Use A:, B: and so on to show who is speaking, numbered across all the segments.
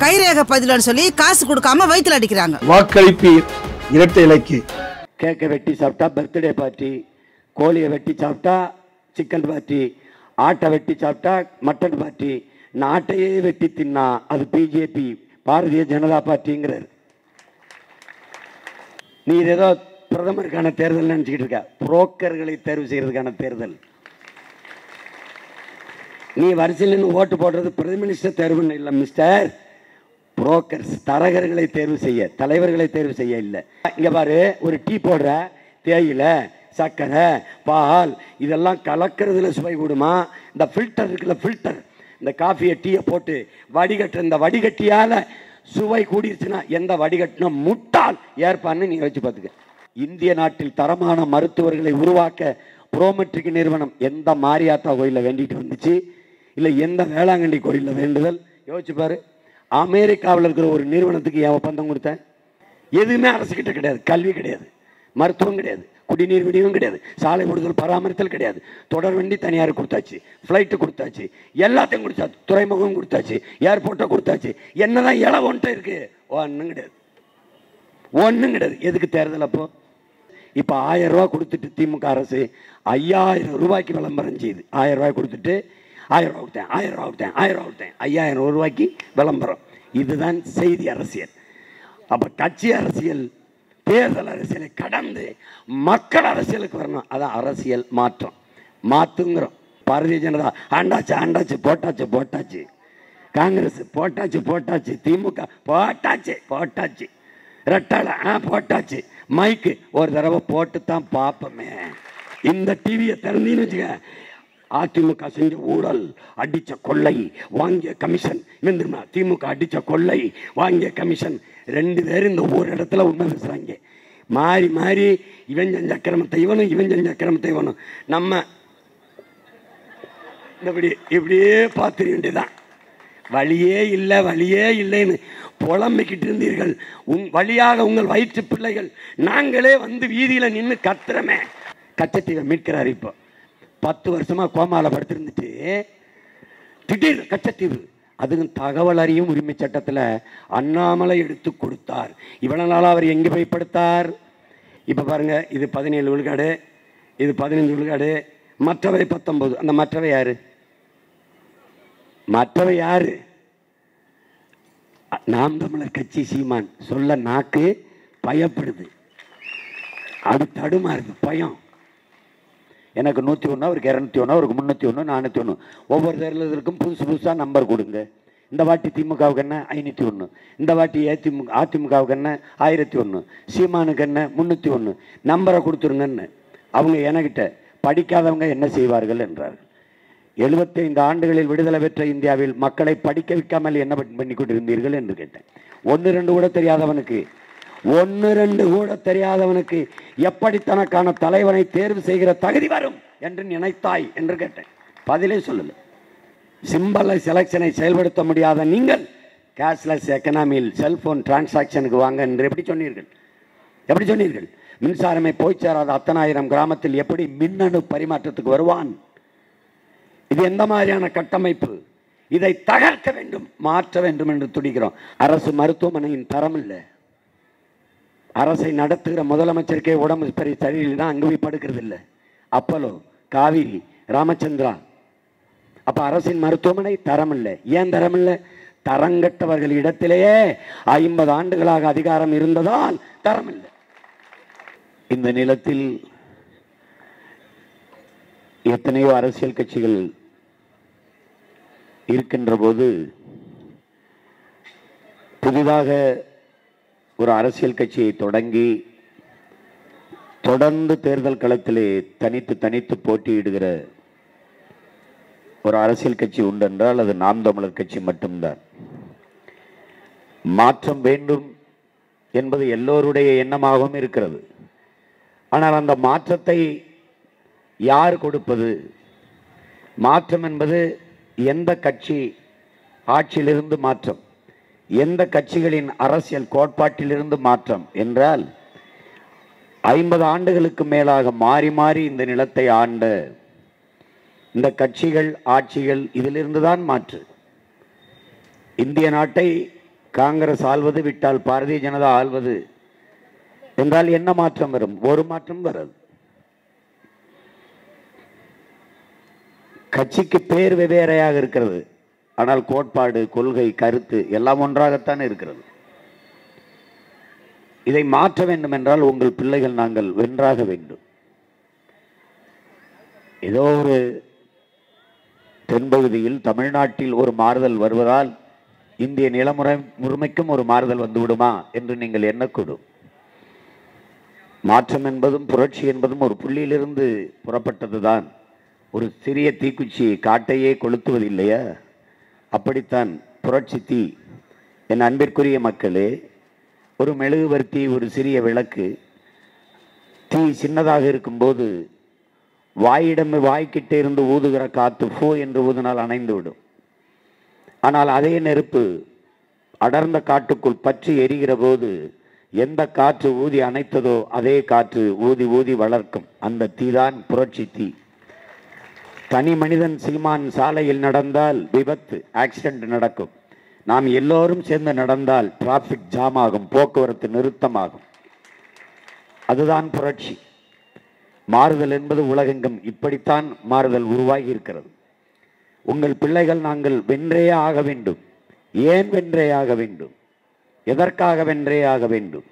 A: கைரேக பதிலன்னு சொல்லி காசு கொடுக்காம வயித்துல அடிக்கிறாங்க
B: வாக்களிப்பீர் இரட்டை இலைக்கு
C: கேக்கை வெட்டி சாப்பிட்டா பர்த்டே பார்ட்டி கோழியை வெட்டி சாப்பிட்டா சிக்கன் பார்ட்டி ஆட்டை வெட்டி சாப்பிட்டா மட்டன் பார்ட்டி நாட்டையே வெட்டி தின்னா அது பிஜேபி பாரதிய ஜனதா பார்ட்டிங்கிறார் நீ இது ஏதோ பிரதமருக்கான தேர்தல் நினச்சிக்கிட்டு இருக்க புரோக்கர்களை தேர்வு செய்யறதுக்கான தேர்தல் நீ வரிசையில் நின்னு ஓட்டு போடுறது பிரைம் மினிஸ்டர் தேர்வுன்னு இல்லை மிஸ்டர் புரோக்கர்ஸ் தரகர்களை தேர்வு செய்ய தலைவர்களை தேர்வு செய்ய இல்லை இங்க பாரு ஒரு டீ போடுற தேயிலை சர்க்கரை பால் இதெல்லாம் கலக்கிறதுல சுவை கூடுமா இந்த ஃபில்டர் இருக்குல்ல ஃபில்டர் இந்த காஃபியை டீயை போட்டு வடிகட்டுற இந்த வடிகட்டியால சுவை கூடிருச்சுன்னா எந்த வடிகட்டின முட்டாள் ஏற்பான்னு நீ வச்சு பார்த்துக்க இந்திய நாட்டில் தரமான மருத்துவர்களை உருவாக்க புரோமெட்ரிக் நிறுவனம் எந்த மாரியாத்தா கோயிலில் வேண்டிட்டு வந்துச்சு இல்லை எந்த வேளாங்கண்ணி கோயிலில் வேண்டுதல் யோசிச்சு பாரு அமெரிக்காவில் இருக்கிற ஒரு நிறுவனத்துக்கு ஏன் ஒப்பந்தம் கொடுத்தேன் எதுவுமே அரசுக்கிட்ட கிடையாது கல்வி கிடையாது மருத்துவம் கிடையாது குடிநீர் விநியோகம் கிடையாது சாலை விடுதல் பராமரித்தல் கிடையாது தொடர் வண்டி தனியார் கொடுத்தாச்சு ஃப்ளைட்டு கொடுத்தாச்சு எல்லாத்தையும் கொடுத்தாச்சு துறைமுகம் கொடுத்தாச்சு ஏர்போர்ட்டை கொடுத்தாச்சு என்னதான் இளவு ஒன்றை இருக்கு ஒன்றும் கிடையாது ஒன்றும் கிடையாது எதுக்கு தேர்தல் அப்போ இப்போ ஆயிரம் ரூபாய் கொடுத்துட்டு திமுக அரசு ஐயாயிரம் ரூபாய்க்கு விளம்பரம் செய்யுது ஆயிரம் ரூபாய் கொடுத்துட்டு ஆயிரம் ரூபா கொடுத்தேன் ஆயிரம் ரூபா கொடுத்தேன் ஆயிரம் ரூபா கொடுத்தேன் ஐயாயிரம் ரூபாய்க்கு விளம்பரம் இதுதான் செய்தி அரசியல் அப்போ கட்சி அரசியல் தேர்தல் அரசியலை கடந்து மக்கள் அரசியலுக்கு வரணும் அதான் அரசியல் மாற்றம் மாற்றுங்கிறோம் பாரதிய ஜனதா ஆண்டாச்சு ஆண்டாச்சு போட்டாச்சு போட்டாச்சு காங்கிரஸ் போட்டாச்சு போட்டாச்சு திமுக போட்டாச்சு போட்டாச்சு ரெட்டால ஆ போட்டாச்சு மைக்கு ஒரு தடவை போட்டு தான் பார்ப்போமே இந்த டிவியை திறந்தீன்னு வச்சுக்க அதிமுக செஞ்ச ஊழல் அடிச்ச கொள்ளை வாங்கிய கமிஷன் இவன் தெரியுமா திமுக அடிச்ச கொள்ளை வாங்கிய கமிஷன் ரெண்டு பேரும் இந்த ஒவ்வொரு இடத்துல உண்மை பேசுறாங்க மாறி மாறி இவன் செஞ்ச அக்கிரமத்தை இவனும் இவன் செஞ்ச அக்கிரமத்தை இவனும் நம்ம இப்படி இப்படியே பார்த்துட வேண்டியதான் வழியே இல்லை வழியே இல்லைன்னு புலம்பிக்கிட்டு இருந்தீர்கள் உன் வழியாக உங்கள் வயிற்று பிள்ளைகள் நாங்களே வந்து வீதியில நின்று கத்துறமே கச்சத்தீவை மீட்கிறார் இப்போ பத்து வருஷமா கோமால படுத்திருந்துட்டு திடீர் கச்சத்தீவு அதுவும் தகவல் அறியும் உரிமை சட்டத்தில் அண்ணாமலை எடுத்து கொடுத்தார் இவ்வளவு நாள் அவர் எங்கே போய் படுத்தார் இப்போ பாருங்க இது பதினேழு விழுக்காடு இது பதினஞ்சு விழுக்காடு மற்றவை பத்தொன்பது அந்த மற்றவை யாரு மற்றவை யாரு அ- நாம் தமிழர் கட்சி சீமான் சொல்ல நாக்கு பயப்படுது அது தடுமாறுது பயம் எனக்கு நூற்றி ஒன்று அவருக்கு இரநூத்தி ஒன்று அவருக்கு முந்நூற்றி ஒன்று நானூற்றி ஒன்று ஒவ்வொரு தேர்தலுக்கும் புதுசு புதுசாக நம்பர் கொடுங்க இந்த வாட்டி திமுகவுக்கு என்ன ஐநூற்றி ஒன்று இந்த வாட்டி ஏதிமுக அதிமுகவுக்கு என்ன ஆயிரத்தி ஒன்று சீமானுக்கு என்ன முந்நூற்றி ஒன்று நம்பரை கொடுத்துருங்கன்னு அவங்க என்கிட்ட படிக்காதவங்க என்ன செய்வார்கள் என்றார்கள் எழுபத்தைந்து ஆண்டுகளில் விடுதலை பெற்ற இந்தியாவில் மக்களை படிக்க வைக்காமல் என்ன பண்ணி- பண்ணி கொண்டிருந்தீர்கள் என்று கேட்டேன் ஒன்று ரெண்டு கூட தெரியாதவனுக்கு ஒன்று ரெண்டு கூட தெரியாதவனுக்கு எப்படி தனக்கான தலைவனை தேர்வு செய்கிற தகுதி வரும் என்று நினைத்தாய் என்று கேட்டேன் பதிலே சொல்லல சிம்பலை செலக்ஷனை செயல்படுத்த முடியாத நீங்கள் கேஷ்லெஸ் எக்கனாமியில் செல்போன் டிரான்சாக்ஷனுக்கு வாங்க என்று எப்படி சொன்னீர்கள் எப்படி சொன்னீர்கள் மின்சாரமே போய் சேராத அத்தனாயிரம் கிராமத்தில் எப்படி மின்னணு பரிமாற்றத்துக்கு வருவான் இது எந்த மாதிரியான கட்டமைப்பு இதை தகர்க்க வேண்டும் மாற்ற வேண்டும் என்று துடிக்கிறோம் அரசு மருத்துவமனையின் தரம் இல்லை அரசை நடத்துகிற முதலமைச்சருக்கே உடம்பு பெரிய சரியில்லைன்னா அங்கே போய் படுக்கிறது இல்லை அப்பலோ காவிரி ராமச்சந்திரா அப்ப அரசின் மருத்துவமனை தரம் இல்லை ஏன் தரம் இல்லை தரங்கட்டவர்கள் இடத்திலேயே ஐம்பது ஆண்டுகளாக அதிகாரம் இருந்ததால் தரம் இல்லை இந்த நிலத்தில் எத்தனையோ அரசியல் கட்சிகள் இருக்கின்ற போது புதிதாக ஒரு அரசியல் கட்சியை தொடங்கி தொடர்ந்து தேர்தல் களத்திலே தனித்து தனித்து போட்டியிடுகிற ஒரு அரசியல் கட்சி உண்டென்றால் அது நாம் தமிழர் கட்சி மட்டும்தான் மாற்றம் வேண்டும் என்பது எல்லோருடைய எண்ணமாகவும் இருக்கிறது ஆனால் அந்த மாற்றத்தை யார் கொடுப்பது மாற்றம் என்பது எந்த கட்சி ஆட்சியிலிருந்து மாற்றம் எந்த கட்சிகளின் அரசியல் கோட்பாட்டிலிருந்து மாற்றம் என்றால் ஐம்பது ஆண்டுகளுக்கு மேலாக மாறி மாறி இந்த நிலத்தை ஆண்ட இந்த கட்சிகள் ஆட்சிகள் இதிலிருந்து தான் மாற்று இந்திய நாட்டை காங்கிரஸ் ஆள்வது விட்டால் பாரதிய ஜனதா ஆள்வது என்றால் என்ன மாற்றம் வரும் ஒரு மாற்றம் வராது கட்சிக்கு பேர் வெவ்வேறையாக இருக்கிறது ஆனால் கோட்பாடு கொள்கை கருத்து எல்லாம் ஒன்றாகத்தான் இருக்கிறது இதை மாற்ற வேண்டும் என்றால் உங்கள் பிள்ளைகள் நாங்கள் வென்றாக வேண்டும் ஏதோ ஒரு தென்பகுதியில் தமிழ்நாட்டில் ஒரு மாறுதல் வருவதால் இந்திய நிலமுறை முழுமைக்கும் ஒரு மாறுதல் வந்துவிடுமா என்று நீங்கள் எண்ணக்கூடும் மாற்றம் என்பதும் புரட்சி என்பதும் ஒரு புள்ளியிலிருந்து புறப்பட்டதுதான் ஒரு சிறிய தீக்குச்சி காட்டையே கொளுத்துவது இல்லையா அப்படித்தான் புரட்சி தீ என் அன்பிற்குரிய மக்களே ஒரு மெழுகுவர்த்தி ஒரு சிறிய விளக்கு தீ சின்னதாக இருக்கும்போது வாயிடம் வாய்க்கிட்டே இருந்து ஊதுகிற காத்து ஃபோ என்று ஊதினால் அணைந்து விடும் ஆனால் அதே நெருப்பு அடர்ந்த காட்டுக்குள் பற்றி எரிகிற போது எந்த காற்று ஊதி அணைத்ததோ அதே காற்று ஊதி ஊதி வளர்க்கும் அந்த தீதான் புரட்சி தீ தனி மனிதன் சீமான் சாலையில் நடந்தால் விபத்து ஆக்சிடென்ட் நடக்கும் நாம் எல்லோரும் சேர்ந்து நடந்தால் டிராபிக் ஜாம் ஆகும் போக்குவரத்து நிறுத்தமாகும் அதுதான் புரட்சி மாறுதல் என்பது உலகெங்கும் இப்படித்தான் மாறுதல் உருவாகி இருக்கிறது உங்கள் பிள்ளைகள் நாங்கள் வென்றே ஆக வேண்டும் ஏன் வென்றே ஆக வேண்டும் எதற்காக வென்றே ஆக வேண்டும்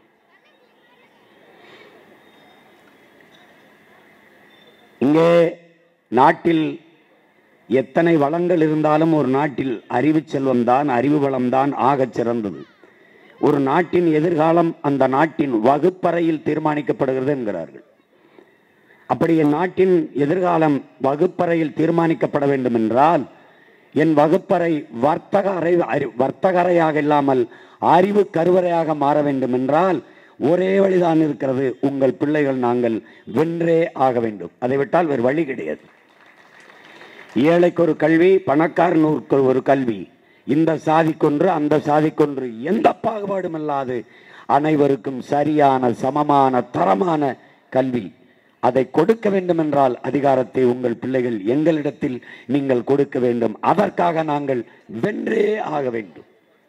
C: இங்கே நாட்டில் எத்தனை வளங்கள் இருந்தாலும் ஒரு நாட்டில் அறிவு செல்வம் தான் அறிவு வளம் தான் ஆகச் சிறந்தது ஒரு நாட்டின் எதிர்காலம் அந்த நாட்டின் வகுப்பறையில் தீர்மானிக்கப்படுகிறது என்கிறார்கள் அப்படி என் நாட்டின் எதிர்காலம் வகுப்பறையில் தீர்மானிக்கப்பட வேண்டும் என்றால் என் வகுப்பறை வர்த்தக அறை அறி- வர்த்தக அறையாக இல்லாமல் அறிவு கருவறையாக மாற வேண்டும் என்றால் ஒரே வழிதான் இருக்கிறது உங்கள் பிள்ளைகள் நாங்கள் வென்றே ஆக வேண்டும் அதை விட்டால் வேறு வழி கிடையாது ஏழைக்கு ஒரு கல்வி பணக்காரனுக்கு ஒரு கல்வி இந்த சாதிக்கொன்று அந்த சாதிக்கொன்று எந்த பாகுபாடும் இல்லாது அனைவருக்கும் சரியான சமமான தரமான கல்வி அதை கொடுக்க வேண்டும் என்றால் அதிகாரத்தை உங்கள் பிள்ளைகள் எங்களிடத்தில் நீங்கள் கொடுக்க வேண்டும் அதற்காக நாங்கள் வென்றே ஆக வேண்டும்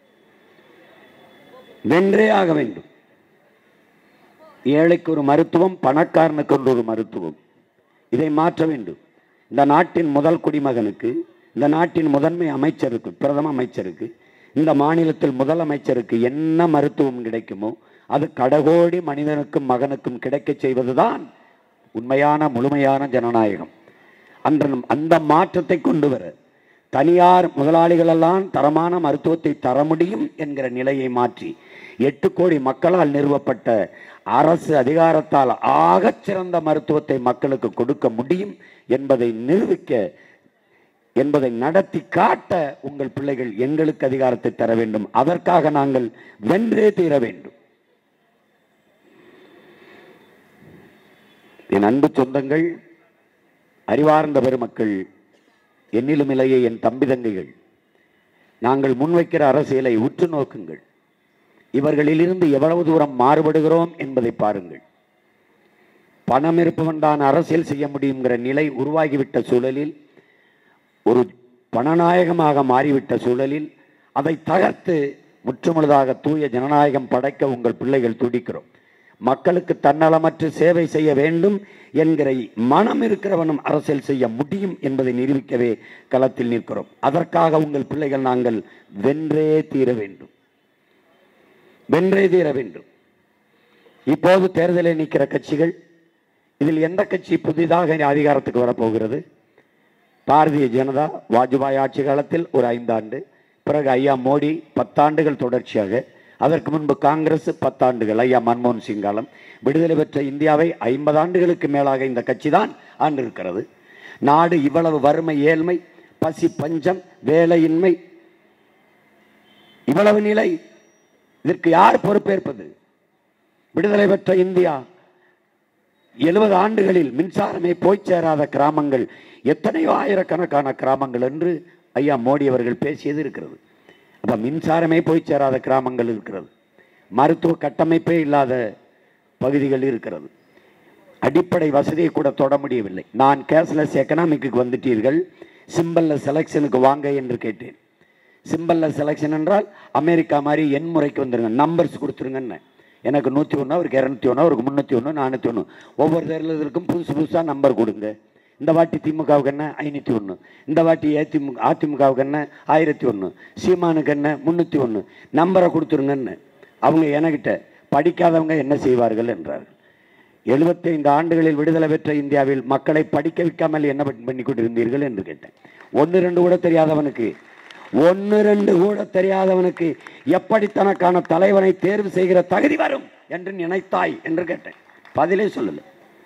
C: வென்றே ஆக வேண்டும் ஏழைக்கு ஒரு மருத்துவம் பணக்காரனுக்கு ஒன்று ஒரு மருத்துவம் இதை மாற்ற வேண்டும் இந்த நாட்டின் முதல் குடிமகனுக்கு இந்த நாட்டின் முதன்மை அமைச்சருக்கு பிரதம அமைச்சருக்கு இந்த மாநிலத்தில் முதலமைச்சருக்கு என்ன மருத்துவம் கிடைக்குமோ அது கடகோடி மனிதனுக்கும் மகனுக்கும் கிடைக்கச் செய்வதுதான் உண்மையான முழுமையான ஜனநாயகம் அந்த அந்த மாற்றத்தை கொண்டு வர தனியார் முதலாளிகளெல்லாம் தரமான மருத்துவத்தை தர முடியும் என்கிற நிலையை மாற்றி எட்டு கோடி மக்களால் நிறுவப்பட்ட அரசு அதிகாரத்தால் ஆகச் சிறந்த மருத்துவத்தை மக்களுக்கு கொடுக்க முடியும் என்பதை நிரூபிக்க என்பதை நடத்தி காட்ட உங்கள் பிள்ளைகள் எங்களுக்கு அதிகாரத்தை தர வேண்டும் அதற்காக நாங்கள் வென்றே தீர வேண்டும் என் அன்பு சொந்தங்கள் அறிவார்ந்த பெருமக்கள் என்னிலும் இலையே என் தம்பி தங்கைகள் நாங்கள் முன்வைக்கிற அரசியலை உற்று நோக்குங்கள் இவர்களிலிருந்து எவ்வளவு தூரம் மாறுபடுகிறோம் என்பதை பாருங்கள் பணம் இருப்பவன் தான் அரசியல் செய்ய முடியுங்கிற நிலை உருவாகிவிட்ட சூழலில் ஒரு பணநாயகமாக மாறிவிட்ட சூழலில் அதை தகர்த்து முற்றுமுழுதாக தூய ஜனநாயகம் படைக்க உங்கள் பிள்ளைகள் துடிக்கிறோம் மக்களுக்கு தன்னலமற்று சேவை செய்ய வேண்டும் என்கிற மனம் இருக்கிறவனும் அரசியல் செய்ய முடியும் என்பதை நிரூபிக்கவே களத்தில் நிற்கிறோம் அதற்காக உங்கள் பிள்ளைகள் நாங்கள் வென்றே தீர வேண்டும் வென்றே தீர வேண்டும் இப்போது தேர்தலில் நிற்கிற கட்சிகள் இதில் எந்த கட்சி புதிதாக அதிகாரத்துக்கு வரப்போகிறது பாரதிய ஜனதா வாஜ்பாய் ஆட்சி காலத்தில் ஒரு ஐந்தாண்டு பிறகு ஐயா மோடி பத்தாண்டுகள் தொடர்ச்சியாக அதற்கு முன்பு காங்கிரஸ் பத்தாண்டுகள் ஐயா மன்மோகன் சிங் காலம் விடுதலை பெற்ற இந்தியாவை ஐம்பது ஆண்டுகளுக்கு மேலாக இந்த கட்சி தான் ஆண்டிருக்கிறது நாடு இவ்வளவு வறுமை ஏழ்மை பசி பஞ்சம் வேலையின்மை இவ்வளவு நிலை இதற்கு யார் பொறுப்பேற்பது விடுதலை பெற்ற இந்தியா எழுபது ஆண்டுகளில் மின்சாரமே போய் சேராத கிராமங்கள் எத்தனையோ ஆயிரக்கணக்கான கிராமங்கள் என்று ஐயா மோடி அவர்கள் பேசியது இருக்கிறது அப்ப மின்சாரமே போய் சேராத கிராமங்கள் இருக்கிறது மருத்துவ கட்டமைப்பே இல்லாத பகுதிகள் இருக்கிறது அடிப்படை வசதியை கூட தொட முடியவில்லை நான் கேஷ்லெஸ் எக்கனாமிக்கு வந்துட்டீர்கள் சிம்பிள்ல செலெக்ஷனுக்கு வாங்க என்று கேட்டேன் சிம்பிளில் செலெக்ஷன் என்றால் அமெரிக்கா மாதிரி எண் முறைக்கு வந்துருங்க நம்பர்ஸ் கொடுத்துருங்கன்னு எனக்கு நூற்றி ஒன்று அவருக்கு இரநூத்தி ஒன்று அவருக்கு முந்நூற்றி ஒன்று நானூற்றி ஒன்று ஒவ்வொரு தேர்தலுக்கும் புதுசு புதுசாக நம்பர் கொடுங்க இந்த வாட்டி திமுகவுக்கு என்ன ஐநூற்றி ஒன்று இந்த வாட்டி ஏதிமுக அதிமுகவுக்கு என்ன ஆயிரத்தி ஒன்று சீமானுக்கு என்ன முந்நூற்றி ஒன்று நம்பரை கொடுத்துருங்கன்னு அவங்க என்கிட்ட படிக்காதவங்க என்ன செய்வார்கள் என்றார்கள் எழுபத்தைந்து ஆண்டுகளில் விடுதலை பெற்ற இந்தியாவில் மக்களை படிக்க வைக்காமல் என்ன பண்ணி- பண்ணி கொண்டிருந்தீர்கள் என்று கேட்டேன் ஒன்று ரெண்டு கூட தெரியாதவனுக்கு ஒன்று ரெண்டு கூட தெரியாதவனுக்கு எப்படி தனக்கான தலைவனை தேர்வு செய்கிற தகுதி வரும் என்று நினைத்தாய் என்று கேட்டேன் பதிலே சொல்லலை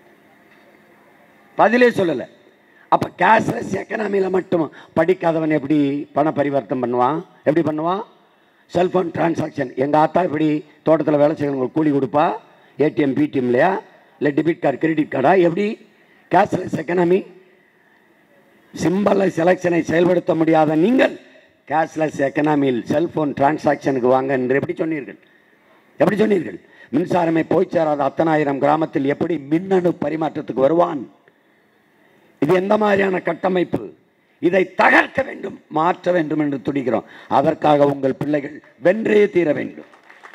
C: பதிலே சொல்லலை அப்ப கேஷ்லெஸ் எக்கனாமியில மட்டும் படிக்காதவன் எப்படி பண பரிவர்த்தனை பண்ணுவான் எப்படி பண்ணுவான் செல்போன் டிரான்சாக்ஷன் எங்க ஆத்தா எப்படி தோட்டத்தில் வேலை செய்யறவங்களுக்கு கூலி கொடுப்பா ஏடிஎம் பிடிஎம் இல்லையா இல்லை டெபிட் கார்டு கிரெடிட் கார்டா எப்படி கேஷ்லெஸ் எக்கனாமி சிம்பலை செலெக்ஷனை செயல்படுத்த முடியாத நீங்கள் கேஷ்லெஸ் எக்கனாமியில் செல்போன் டிரான்சாக்ஷனுக்கு வாங்க என்று எப்படி சொன்னீர்கள் எப்படி சொன்னீர்கள் மின்சாரமே போய் சேராத அத்தனாயிரம் கிராமத்தில் எப்படி மின்னணு பரிமாற்றத்துக்கு வருவான் இது எந்த மாதிரியான கட்டமைப்பு இதை தகர்க்க வேண்டும் மாற்ற வேண்டும் என்று துடிக்கிறோம் அதற்காக உங்கள் பிள்ளைகள் வென்றே தீர வேண்டும்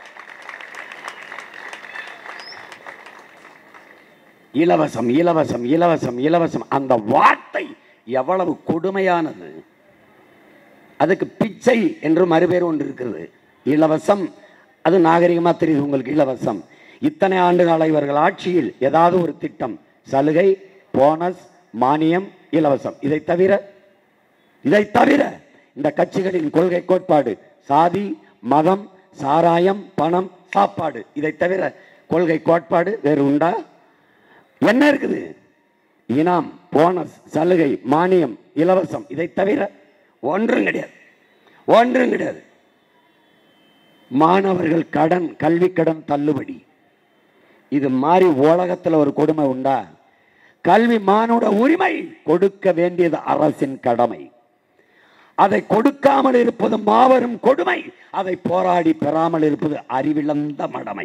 C: இலவசம் இலவசம் இலவசம் இலவசம் அந்த வார்த்தை எவ்வளவு கொடுமையானது அதுக்கு பிச்சை என்று மறுபேர் ஒன்று இருக்கிறது இலவசம் அது நாகரிகமா தெரியுது உங்களுக்கு இலவசம் இத்தனை ஆண்டு கால இவர்கள் ஆட்சியில் ஏதாவது ஒரு திட்டம் சலுகை போனஸ் மானியம் இலவசம் இதை தவிர இதை தவிர இந்த கட்சிகளின் கொள்கை கோட்பாடு சாதி மதம் சாராயம் பணம் சாப்பாடு இதை தவிர கொள்கை கோட்பாடு வேறு உண்டா என்ன இருக்குது இனாம் போனஸ் சலுகை மானியம் இலவசம் இதை தவிர ஒன்றும் கிடையாது ஒன்றும் கிடையாது மாணவர்கள் கடன் கல்வி கடன் தள்ளுபடி இது மாதிரி உலகத்துல ஒரு கொடுமை உண்டா கல்வி மானுட உரிமை கொடுக்க வேண்டியது அரசின் கடமை அதை கொடுக்காமல் இருப்பது மாபெரும் கொடுமை அதை போராடி பெறாமல் இருப்பது அறிவிழந்த மடமை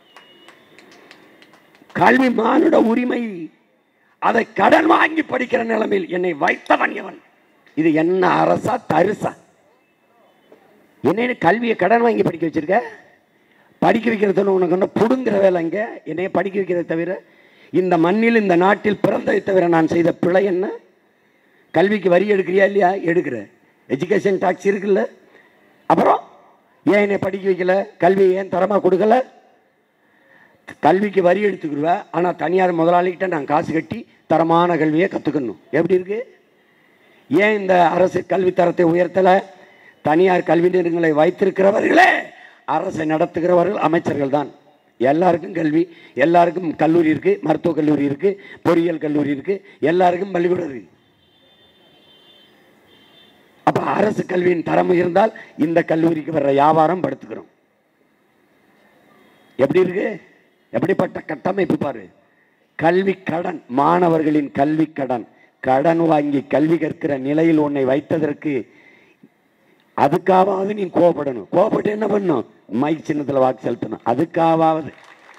C: கல்வி மானுட உரிமை அதை கடன் வாங்கி படிக்கிற நிலைமையில் என்னை வைத்தவன் எவன் இது என்ன அரசா தரிசா என்ன கல்வியை கடன் வாங்கி படிக்க வச்சிருக்க படிக்க வைக்கிறதுன்னு உனக்கு என்ன புடுங்குற வேலை இங்க என்னைய படிக்க வைக்கிறதை தவிர இந்த மண்ணில் இந்த நாட்டில் பிறந்ததை தவிர நான் செய்த பிழை என்ன கல்விக்கு வரி எடுக்கிறியா இல்லையா எடுக்கிற எஜுகேஷன் டாக்ஸ் இருக்குல்ல அப்புறம் ஏன் என்னை படிக்க வைக்கல கல்வியை ஏன் தரமாக கொடுக்கல கல்விக்கு வரி எடுத்துக்கிடுவ ஆனால் தனியார் முதலாளிகிட்ட நான் காசு கட்டி தரமான கல்வியை கற்றுக்கணும் எப்படி இருக்கு ஏன் இந்த அரசு கல்வி தரத்தை உயர்த்தலை தனியார் கல்வி நிறுவனங்களை வைத்திருக்கிறவர்களே அரசை நடத்துகிறவர்கள் அமைச்சர்கள் தான் எல்லாருக்கும் கல்வி எல்லாருக்கும் கல்லூரி இருக்கு மருத்துவக் கல்லூரி இருக்கு பொறியியல் கல்லூரி இருக்கு எல்லாருக்கும் பள்ளிக்கூடம் இருக்கு அப்ப அரசு கல்வியின் தரம் இருந்தால் இந்த கல்லூரிக்கு வர்ற வியாபாரம் படுத்துக்கிறோம் எப்படி இருக்கு எப்படிப்பட்ட கட்டமைப்பு பாரு கல்வி கடன் மாணவர்களின் கல்வி கடன் கடன் வாங்கி கல்வி கற்கிற நிலையில் உன்னை வைத்ததற்கு அதுக்காவது நீ கோவப்படணும் கோவப்பட்டு என்ன பண்ணணும் மைக் சின்னத்துல வாக்கு செலுத்தணும் அதுக்காவது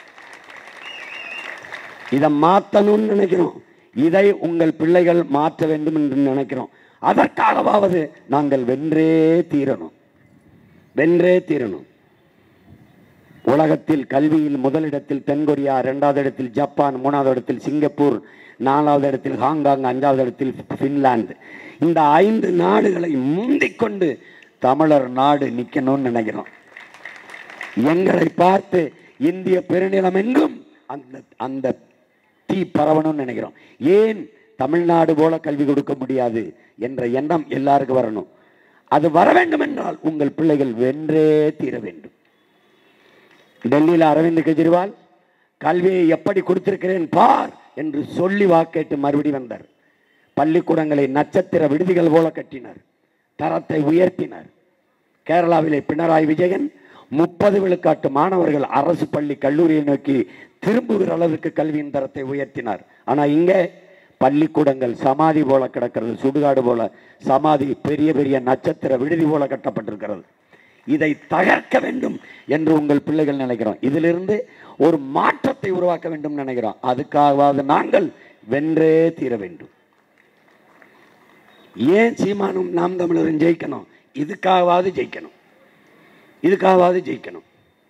C: இதை மாத்தணும்னு நினைக்கிறோம் இதை உங்கள் பிள்ளைகள் மாற்ற வேண்டும் என்று நினைக்கிறோம் அதற்காகவாவது நாங்கள் வென்றே தீரணும் வென்றே தீரணும் உலகத்தில் கல்வியில் முதலிடத்தில் தென்கொரியா இரண்டாவது இடத்தில் ஜப்பான் மூணாவது இடத்தில் சிங்கப்பூர் நாலாவது இடத்தில் ஹாங்காங் அஞ்சாவது இடத்தில் பின்லாந்து இந்த ஐந்து நாடுகளை முந்திக் கொண்டு தமிழர் நாடு நிக்கணும்னு நினைக்கிறோம் எங்களை பார்த்து இந்திய பெருநிலம் எங்கும் அந்த அந்த தீ பரவணும்னு நினைக்கிறோம் ஏன் தமிழ்நாடு போல கல்வி கொடுக்க முடியாது என்ற எண்ணம் எல்லாருக்கும் வரணும் அது வர வேண்டும் என்றால் உங்கள் பிள்ளைகள் வென்றே தீர வேண்டும் டெல்லியில் அரவிந்த் கெஜ்ரிவால் கல்வியை எப்படி கொடுத்திருக்கிறேன் பார் என்று சொல்லி வாக்கேட்டு மறுபடி வந்தார் பள்ளிக்கூடங்களை நட்சத்திர விடுதிகள் போல கட்டினார் தரத்தை உயர்த்தினார் கேரளாவிலே பினராயி விஜயன் முப்பது விழுக்காட்டு மாணவர்கள் அரசு பள்ளி கல்லூரியை நோக்கி திரும்புகிற அளவுக்கு கல்வியின் தரத்தை உயர்த்தினார் ஆனா இங்க பள்ளிக்கூடங்கள் சமாதி போல கிடக்கிறது சுடுகாடு போல சமாதி பெரிய பெரிய நட்சத்திர விடுதி போல கட்டப்பட்டிருக்கிறது இதை தகர்க்க வேண்டும் என்று உங்கள் பிள்ளைகள் நினைக்கிறோம் இதிலிருந்து ஒரு மாற்றத்தை உருவாக்க வேண்டும் நினைக்கிறோம் அதுக்காகவாவது நாங்கள் வென்றே தீர வேண்டும் ஏன் சீமானும் நாம் தமிழரும் ஜெயிக்கணும் இதுக்காகவாவது ஜெயிக்கணும் இதுக்காகவாவது ஜெயிக்கணும்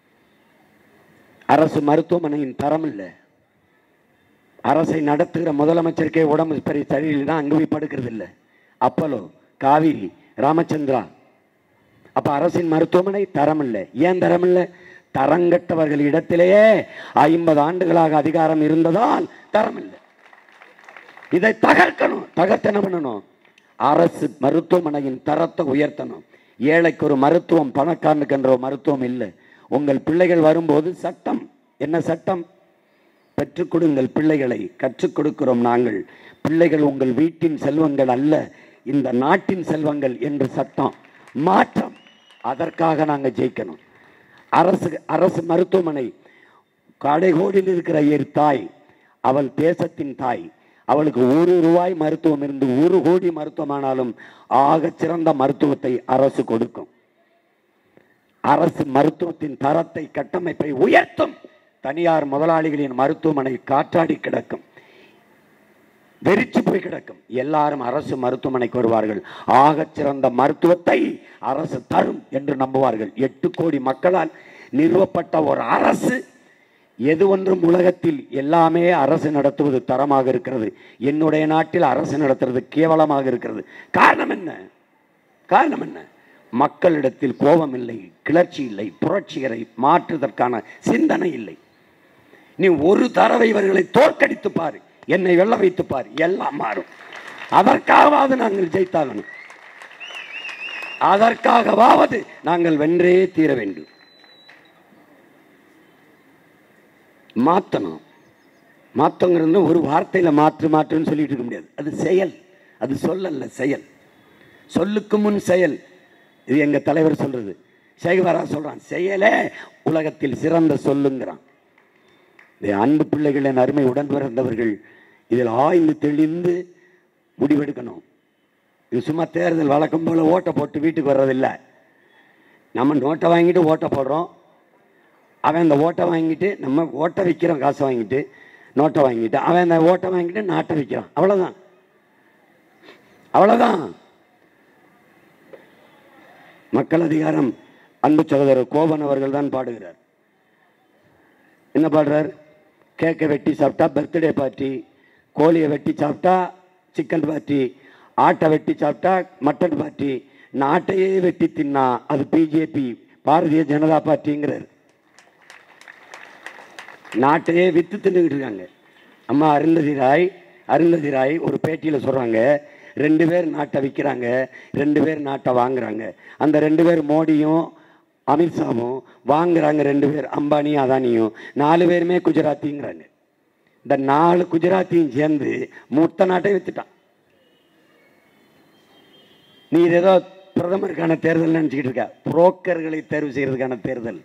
C: அரசு மருத்துவமனையின் தரம் இல்லை அரசை நடத்துகிற முதலமைச்சருக்கே உடம்பு சரி சரியில்லைன்னா அங்கே போய் படுக்கிறது இல்லை அப்பலோ காவிரி ராமச்சந்திரா அப்ப அரசின் மருத்துவமனை தரம் இல்லை ஏன் தரம் இல்லை தரங்கட்டவர்கள் இடத்திலேயே ஐம்பது ஆண்டுகளாக அதிகாரம் இருந்ததால் தரம் இல்லை இதை தகர்க்கணும் தகர்த்து என்ன பண்ணணும் அரசு மருத்துவமனையின் தரத்தை உயர்த்தணும் ஏழைக்கு ஒரு மருத்துவம் பணக்காரனுக்கு என்ற ஒரு மருத்துவம் இல்லை உங்கள் பிள்ளைகள் வரும்போது சட்டம் என்ன சட்டம் பெற்றுக் கொடுங்கள் பிள்ளைகளை கற்றுக் கொடுக்கிறோம் நாங்கள் பிள்ளைகள் உங்கள் வீட்டின் செல்வங்கள் அல்ல இந்த நாட்டின் செல்வங்கள் என்று சட்டம் மாற்றம் அதற்காக நாங்கள் ஜெயிக்கணும் அரசு அரசு மருத்துவமனை கடைகோடியில் இருக்கிற என் தாய் அவள் தேசத்தின் தாய் அவளுக்கு ஒரு ரூபாய் மருத்துவம் இருந்து ஒரு கோடி மருத்துவமானாலும் ஆகச் சிறந்த மருத்துவத்தை அரசு கொடுக்கும் அரசு மருத்துவத்தின் தரத்தை கட்டமைப்பை உயர்த்தும் தனியார் முதலாளிகளின் மருத்துவமனை காற்றாடி கிடக்கும் வெறிச்சு போய் கிடக்கும் எல்லாரும் அரசு மருத்துவமனைக்கு வருவார்கள் ஆகச் சிறந்த மருத்துவத்தை அரசு தரும் என்று நம்புவார்கள் எட்டு கோடி மக்களால் நிறுவப்பட்ட ஒரு அரசு எது ஒன்றும் உலகத்தில் எல்லாமே அரசு நடத்துவது தரமாக இருக்கிறது என்னுடைய நாட்டில் அரசு நடத்துறது கேவலமாக இருக்கிறது காரணம் என்ன காரணம் என்ன மக்களிடத்தில் கோபம் இல்லை கிளர்ச்சி இல்லை புரட்சிகரை மாற்றுவதற்கான சிந்தனை இல்லை நீ ஒரு தடவை இவர்களை தோற்கடித்து பாரு என்னை வெல்ல வைத்து பார் எல்லாம் மாறும் அதற்காகவாவது நாங்கள் ஜெயித்தாகணும் அதற்காகவாவது நாங்கள் வென்றே தீர வேண்டும் மாற்றணும் மாற்றங்கிறது ஒரு வார்த்தையில் மாற்று மாற்றுன்னு சொல்லிட்டு இருக்க முடியாது அது செயல் அது சொல்லல்ல செயல் சொல்லுக்கு முன் செயல் இது எங்கள் தலைவர் சொல்றது சேகவரா சொல்றான் செயலே உலகத்தில் சிறந்த சொல்லுங்கிறான் இந்த அன்பு பிள்ளைகளின் அருமை உடன் பிறந்தவர்கள் இதில் ஆய்ந்து தெளிந்து முடிவெடுக்கணும் இது சும்மா தேர்தல் வழக்கம் போல ஓட்டை போட்டு வீட்டுக்கு வர்றதில்லை நம்ம நோட்டை வாங்கிட்டு ஓட்டை போடுறோம் அவன் அந்த ஓட்டை வாங்கிட்டு நம்ம ஓட்டை விற்கிறோம் காசு வாங்கிட்டு நோட்டை வாங்கிட்டு அவன் அந்த ஓட்டை வாங்கிட்டு நாட்டை விற்கிறான் அவ்வளோதான் அவ்வளோதான் மக்கள் அதிகாரம் அன்பு சகோதரர் கோபன் அவர்கள் தான் பாடுகிறார் என்ன பாடுறார் கேக்கை வெட்டி சாப்பிட்டா பர்த்டே பார்ட்டி கோழியை வெட்டி சாப்பிட்டா சிக்கன் பார்ட்டி ஆட்டை வெட்டி சாப்பிட்டா மட்டன் பார்ட்டி நாட்டையே வெட்டி தின்னா அது பிஜேபி பாரதிய ஜனதா பார்ட்டிங்கிறார் நாட்டையே வித்து தின்னுக்கிட்டு இருக்காங்க அம்மா அருந்ததி ராய் அருந்ததி ராய் ஒரு பேட்டியில் சொல்கிறாங்க ரெண்டு பேர் நாட்டை விற்கிறாங்க ரெண்டு பேர் நாட்டை வாங்குறாங்க அந்த ரெண்டு பேர் மோடியும் அமித்ஷாவும் வாங்குறாங்க ரெண்டு பேர் அம்பானியும் அதானியும் நாலு பேருமே குஜராத்திங்கிறாங்க இந்த நாலு குஜராத்தியும் சேர்ந்து மொத்த நாட்டை வித்துட்டான் நீ இது ஏதோ பிரதமருக்கான தேர்தல் நினச்சிக்கிட்டு இருக்க புரோக்கர்களை தேர்வு செய்யறதுக்கான தேர்தல்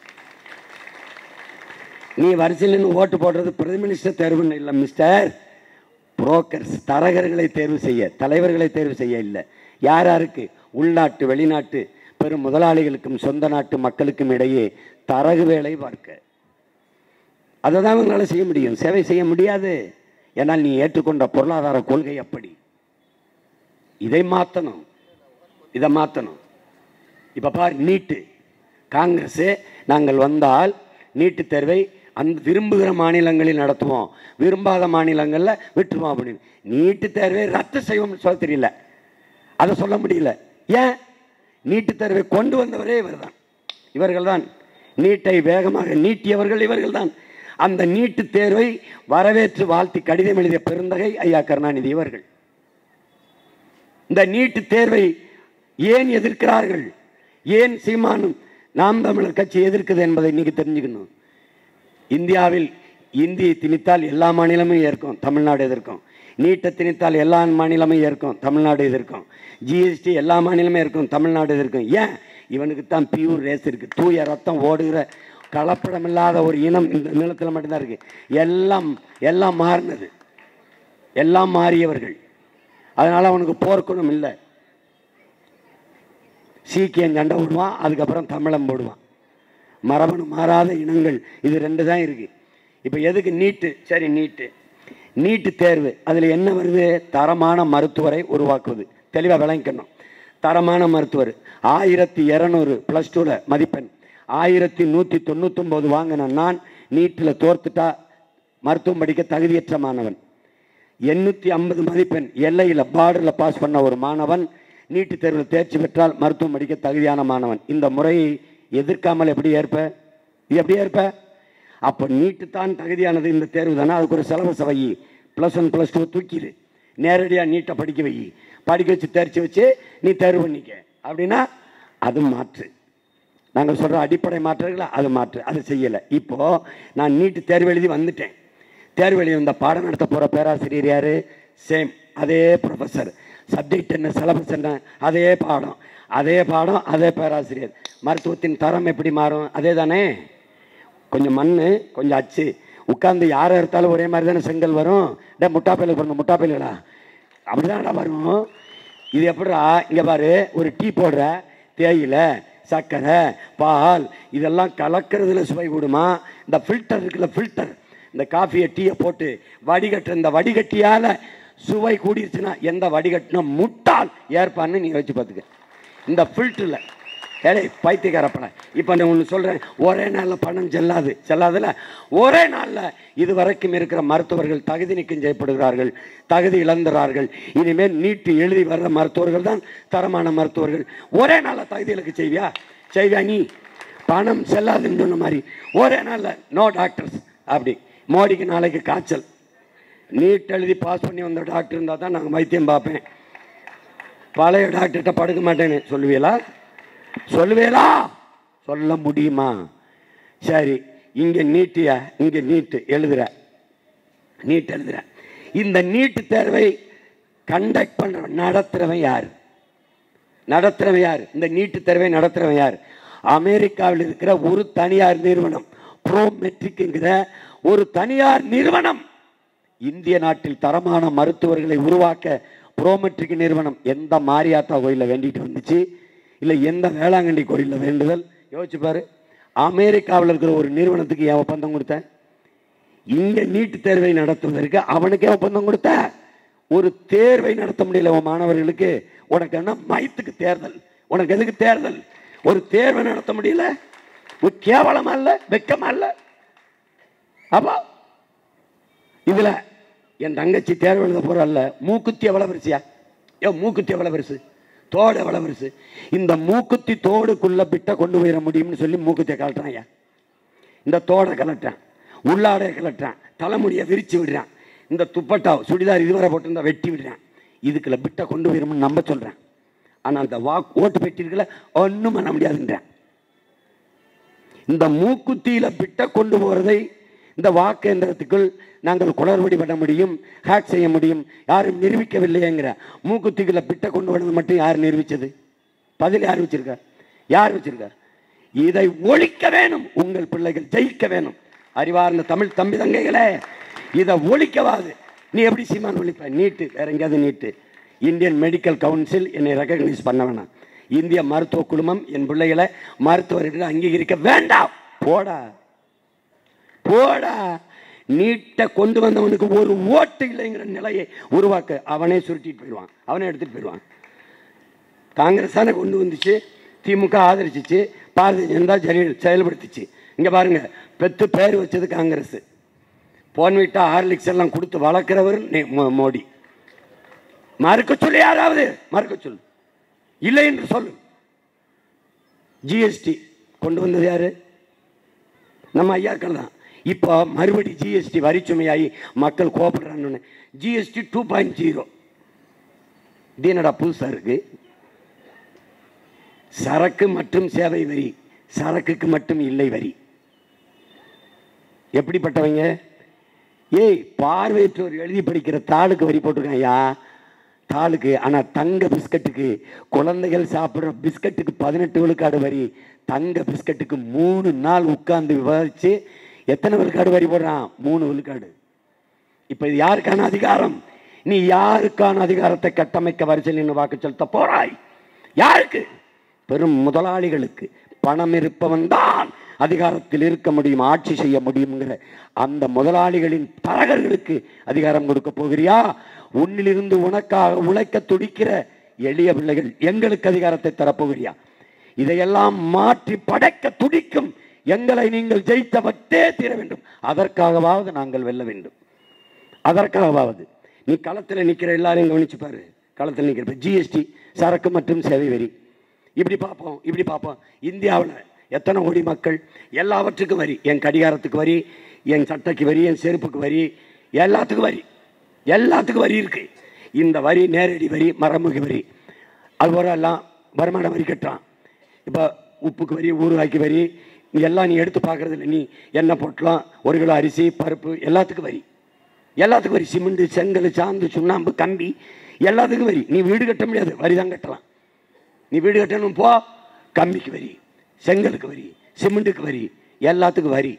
C: நீ வரிசையில் நின்னு ஓட்டு போடுறது பிரைம் மினிஸ்டர் தேர்வுன்னு இல்லை மிஸ்டர் புரோக்கர்ஸ் தரகர்களை தேர்வு செய்ய தலைவர்களை தேர்வு செய்ய இல்லை யார் யாருக்கு உள்நாட்டு வெளிநாட்டு பெரும் முதலாளிகளுக்கும் சொந்த நாட்டு மக்களுக்கும் இடையே தரகு வேலை பார்க்க அதை தான் உங்களால் செய்ய முடியும் சேவை செய்ய முடியாது ஏன்னால் நீ ஏற்றுக்கொண்ட பொருளாதார கொள்கை அப்படி இதை மாற்றணும் இதை மாற்றணும் இப்போ பார் நீட்டு காங்கிரஸ் நாங்கள் வந்தால் நீட்டு தேர்வை அந்த விரும்புகிற மாநிலங்களில் நடத்துவோம் விரும்பாத மாநிலங்களில் விட்டுருவோம் அப்படின்னு நீட்டு தேர்வை ரத்து செய்வோம்னு சொல்ல தெரியல அதை சொல்ல முடியல ஏன் நீட்டு தேர்வை கொண்டு வந்தவரே இவர்தான் இவர்கள்தான் நீட்டை வேகமாக நீட்டியவர்கள் இவர்கள்தான் அந்த நீட்டு தேர்வை வரவேற்று வாழ்த்தி கடிதம் எழுதிய பெருந்தகை ஐயா கருணாநிதி இவர்கள் இந்த நீட்டு தேர்வை ஏன் எதிர்க்கிறார்கள் ஏன் சீமானும் நாம் தமிழர் கட்சி எதிர்க்குது என்பதை இன்னைக்கு தெரிஞ்சுக்கணும் இந்தியாவில் இந்தியை திணித்தால் எல்லா மாநிலமும் ஏற்கும் தமிழ்நாடு எதிர்க்கும் நீட்டை திணித்தால் எல்லா மாநிலமும் ஏற்கும் தமிழ்நாடு எதிர்க்கும் ஜிஎஸ்டி எல்லா மாநிலமும் இருக்கும் தமிழ்நாடு எதிர்க்கும் ஏன் இவனுக்கு தான் பியூர் ரேஸ் இருக்கு தூய ரத்தம் ஓடுகிற கலப்படமில்லாத ஒரு இனம் இந்த நிலத்தில் மட்டும்தான் இருக்கு எல்லாம் எல்லாம் மாறினது எல்லாம் மாறியவர்கள் அதனால அவனுக்கு போர்க்குணம் இல்லை சீக்கியம் சண்டை விடுவான் அதுக்கப்புறம் தமிழம் போடுவான் மரபணு மாறாத இனங்கள் இது ரெண்டு தான் இருக்கு இப்போ எதுக்கு நீட்டு சரி நீட்டு நீட்டு தேர்வு அதில் என்ன வருது தரமான மருத்துவரை உருவாக்குவது தெளிவாக விளங்கிக்கணும் தரமான மருத்துவர் ஆயிரத்தி இரநூறு ப்ளஸ் டூவில் மதிப்பெண் ஆயிரத்தி நூற்றி தொண்ணூத்தொம்பது வாங்கின நான் நீட்டில் தோர்த்துட்டா மருத்துவம் படிக்க தகுதியற்ற மாணவன் எண்ணூற்றி ஐம்பது மதிப்பெண் எல்லையில் பார்டரில் பாஸ் பண்ண ஒரு மாணவன் நீட்டு தேர்வில் தேர்ச்சி பெற்றால் மருத்துவம் படிக்க தகுதியான மாணவன் இந்த முறையை எதிர்க்காமல் எப்படி ஏற்ப இது எப்படி ஏற்ப அப்போ நீட்டு தான் தகுதியானது இந்த தேர்வு தானே அதுக்கு ஒரு சிலபஸ வை ப்ளஸ் ஒன் ப்ளஸ் டூ தூக்கிடு நேரடியாக நீட்டை படிக்க வை படிக்க வச்சு தேர்ச்சி வச்சு நீ தேர்வு பண்ணிக்க அப்படின்னா அது மாற்று நாங்கள் சொல்கிற அடிப்படை மாற்றங்களா அது மாற்று அது செய்யலை இப்போ நான் நீட்டு தேர்வு எழுதி வந்துட்டேன் தேர்வு எழுதி வந்த பாடம் நடத்த போகிற பேராசிரியர் யார் சேம் அதே ப்ரொஃபஸர் சப்ஜெக்ட் என்ன சிலபஸ் என்ன அதே பாடம் அதே பாடம் அதே பேராசிரியர் மருத்துவத்தின் தரம் எப்படி மாறும் அதே தானே கொஞ்சம் மண் கொஞ்சம் அச்சு உட்காந்து யாரை எடுத்தாலும் ஒரே மாதிரி தானே செங்கல் வரும் டே முட்டாப்பையில் பாருங்க முட்டாப்பையிலடா அப்படிதான்டா வரும் இது எப்படிடா இங்கே பாரு ஒரு டீ போடுற தேயிலை சர்க்கரை பால் இதெல்லாம் கலக்கிறதுல சுவை கூடுமா இந்த ஃபில்டர் இருக்குல்ல ஃபில்டர் இந்த காஃபியை டீயை போட்டு வடிகட்டுற இந்த வடிகட்டியால் சுவை கூடிருச்சுன்னா எந்த வடிகட்டினா முட்டால் ஏற்பான்னு நீ வச்சு பார்த்துக்க இந்த ஃபில்டரில் ஏழை பைத்தியக்காரப்பட இப்போ நான் ஒன்று சொல்கிறேன் ஒரே நாளில் பணம் செல்லாது செல்லாதுல ஒரே நாளில் இது வரைக்கும் இருக்கிற மருத்துவர்கள் தகுதி நீக்கம் செய்யப்படுகிறார்கள் தகுதி இழந்துறார்கள் இனிமேல் நீட்டு எழுதி வர்ற மருத்துவர்கள் தான் தரமான மருத்துவர்கள் ஒரே நாளில் தகுதி இழக்க செய்வியா செய்வியா நீ பணம் செல்லாதுன்னு சொன்ன மாதிரி ஒரே நாளில் நோ டாக்டர்ஸ் அப்படி மோடிக்கு நாளைக்கு காய்ச்சல் நீட் எழுதி பாஸ் பண்ணி வந்த டாக்டர் இருந்தால் தான் நாங்கள் வைத்தியம் பார்ப்பேன் பழைய டாக்டர்கிட்ட படுக்க மாட்டேன்னு சொல்லுவீங்களா சொல்லுவீங்களா சொல்ல முடியுமா சரி இங்கே நீட்டியா இங்கே நீட்டு எழுதுற நீட் எழுதுற இந்த நீட்டு தேர்வை கண்டக்ட் பண்ற நடத்துறவன் யார் நடத்துறவன் யார் இந்த நீட்டு தேர்வை நடத்துறவன் யார் அமெரிக்காவில் இருக்கிற ஒரு தனியார் நிறுவனம் ப்ரோமெட்ரிக்ங்கிற ஒரு தனியார் நிறுவனம் இந்திய நாட்டில் தரமான மருத்துவர்களை உருவாக்க ப்ரோமெட்ரிக் நிறுவனம் எந்த மாரியாத்தா கோயிலில் வேண்டிட்டு வந்துச்சு இல்லை எந்த வேளாங்கண்ணி கோயிலில் வேண்டுதல் யோசிச்சு பாரு அமெரிக்காவில் இருக்கிற ஒரு நிறுவனத்துக்கு ஏன் ஒப்பந்தம் கொடுத்த இங்க நீட்டு தேர்வை நடத்துவதற்கு அவனுக்கே ஒப்பந்தம் கொடுத்த ஒரு தேர்வை நடத்த முடியல உன் மாணவர்களுக்கு உனக்கு என்ன மயத்துக்கு தேர்தல் உனக்கு எதுக்கு தேர்தல் ஒரு தேர்வை நடத்த முடியல ஒரு கேவலமா இல்ல வெக்கமா இல்ல அப்பா இதுல என் தங்கச்சி தேர்வு எழுத போறல்ல மூக்குத்தி எவ்வளவு பெருசியா ஏ மூக்குத்தி எவ்வளவு பெருசு தோடு எவ்வளவு பெருசு இந்த மூக்குத்தி தோடுக்குள்ள பிட்ட கொண்டு போயிட முடியும்னு சொல்லி மூக்குத்தியை கலட்டுறான் ஐயா இந்த தோடை கலட்டான் உள்ளாடைய கலட்டான் தலைமுடியை விரிச்சு விடுறான் இந்த துப்பட்டா சுடிதார் இதுவரை போட்டிருந்தா வெட்டி விடுறான் இதுக்குள்ள பிட்டை கொண்டு போயிடும்னு நம்ப சொல்றேன் ஆனா அந்த வா ஓட்டு பெட்டி இருக்குல்ல ஒன்றும் பண்ண முடியாதுன்றேன் இந்த மூக்குத்தியில பிட்டை கொண்டு போறதை இந்த வாக்கு எந்திரத்துக்குள் நாங்கள் குளறுபடி பண்ண முடியும் ஹேக் செய்ய முடியும் யாரும் நிரூபிக்கவில்லையேங்கிற மூக்குத்திக்குள்ள பிட்டை கொண்டு வரது மட்டும் யார் நிரூபிச்சது பதில் யார் வச்சிருக்கார் யார் வச்சிருக்கார் இதை ஒழிக்க வேணும் உங்கள் பிள்ளைகள் ஜெயிக்க வேணும் அறிவார்ந்த தமிழ் தம்பி தங்கைகளே இதை ஒழிக்கவாது நீ எப்படி சீமான் ஒழிப்ப நீட்டு வேற எங்கேயாவது நீட்டு இந்தியன் மெடிக்கல் கவுன்சில் என்னை ரெக்கக்னைஸ் பண்ண வேணாம் இந்திய மருத்துவ குழுமம் என் பிள்ளைகளை மருத்துவர்கள் அங்கீகரிக்க வேண்டாம் போடா போடா நீட்டை கொண்டு வந்தவனுக்கு ஒரு ஓட்டு இல்லைங்கிற நிலையை உருவாக்க அவனே சுருட்டிட்டு போயிடுவான் அவனே எடுத்துட்டு போயிடுவான் காங்கிரஸ் தானே கொண்டு வந்துச்சு திமுக ஆதரிச்சிச்சு பாரதிய ஜனதா ஜெயல- செயல்படுத்திச்சு இங்க பாருங்க பெத்து பேர் வச்சது காங்கிரஸ் போன்விட்டா ஹார்லிக்ஸ் எல்லாம் கொடுத்து வளர்க்கிறவர் நே- மோ- மோடி மறுக்க சொல்லு யாராவது மறுக்க சொல்லு இல்லை என்று சொல்லு ஜிஎஸ்டி கொண்டு வந்தது யாரு நம்ம ஐயாக்கள் தான் இப்போ மறுபடி ஜிஎஸ்டி வரிச்சுமையாகி மக்கள் கோபப்படுறான்னு ஜிஎஸ்டி டூ பாயிண்ட் ஜீரோ இது என்னடா புதுசாக இருக்கு சரக்கு மற்றும் சேவை வரி சரக்குக்கு மட்டும் இல்லை வரி எப்படிப்பட்டவங்க ஏய் பார்வையற்றோர் எழுதி படிக்கிற தாளுக்கு வரி போட்டிருக்கான் ஐயா தாளுக்கு ஆனால் தங்க பிஸ்கட்டுக்கு குழந்தைகள் சாப்பிட்ற பிஸ்கட்டுக்கு பதினெட்டு விழுக்காடு வரி தங்க பிஸ்கட்டுக்கு மூணு நாள் உட்கார்ந்து விவாதிச்சு எத்தனை விழுக்காடு வரி போடுறான் மூணு விழுக்காடு இப்போ இது யாருக்கான அதிகாரம் நீ யாருக்கான அதிகாரத்தை கட்டமைக்க வரிசையில் நின்று வாக்கு செலுத்த போறாய் யாருக்கு பெரும் முதலாளிகளுக்கு பணம் இருப்பவன் தான் அதிகாரத்தில் இருக்க முடியும் ஆட்சி செய்ய முடியுங்கிற அந்த முதலாளிகளின் தரகர்களுக்கு அதிகாரம் கொடுக்க போகிறியா உன்னிலிருந்து உனக்காக உழைக்க துடிக்கிற எளிய பிள்ளைகள் எங்களுக்கு அதிகாரத்தை தரப்போகிறியா இதையெல்லாம் மாற்றி படைக்க துடிக்கும் எங்களை நீங்கள் ஜெயித்த வட்டே தீர வேண்டும் அதற்காகவாவது நாங்கள் வெல்ல வேண்டும் அதற்காகவாவது நீ களத்தில் நிற்கிற எல்லாரையும் கவனிச்சு பாரு களத்தில் நிற்கிற ஜிஎஸ்டி சரக்கு மற்றும் சேவை வரி இப்படி பார்ப்போம் இப்படி பார்ப்போம் இந்தியாவில் எத்தனை கோடி மக்கள் எல்லாவற்றுக்கும் வரி என் கடிகாரத்துக்கு வரி என் சட்டைக்கு வரி என் செருப்புக்கு வரி எல்லாத்துக்கும் வரி எல்லாத்துக்கும் வரி இருக்கு இந்த வரி நேரடி வரி மரமுக வரி அதுபோல எல்லாம் வருமான வரி கட்டுறான் இப்போ உப்புக்கு வரி ஊறுகாய்க்கு வரி நீ எல்லாம் நீ எடுத்து பார்க்கறது இல்லை நீ எண்ணெய் பொட்டலம் ஒரு கிலோ அரிசி பருப்பு எல்லாத்துக்கும் வரி எல்லாத்துக்கும் வரி சிமெண்ட் செங்கல் சாந்து சுண்ணாம்பு கம்பி எல்லாத்துக்கும் வரி நீ வீடு கட்ட முடியாது வரி தான் கட்டலாம் நீ வீடு கட்டணும் போ கம்பிக்கு வரி செங்கலுக்கு வரி சிமெண்ட்டுக்கு வரி எல்லாத்துக்கும் வரி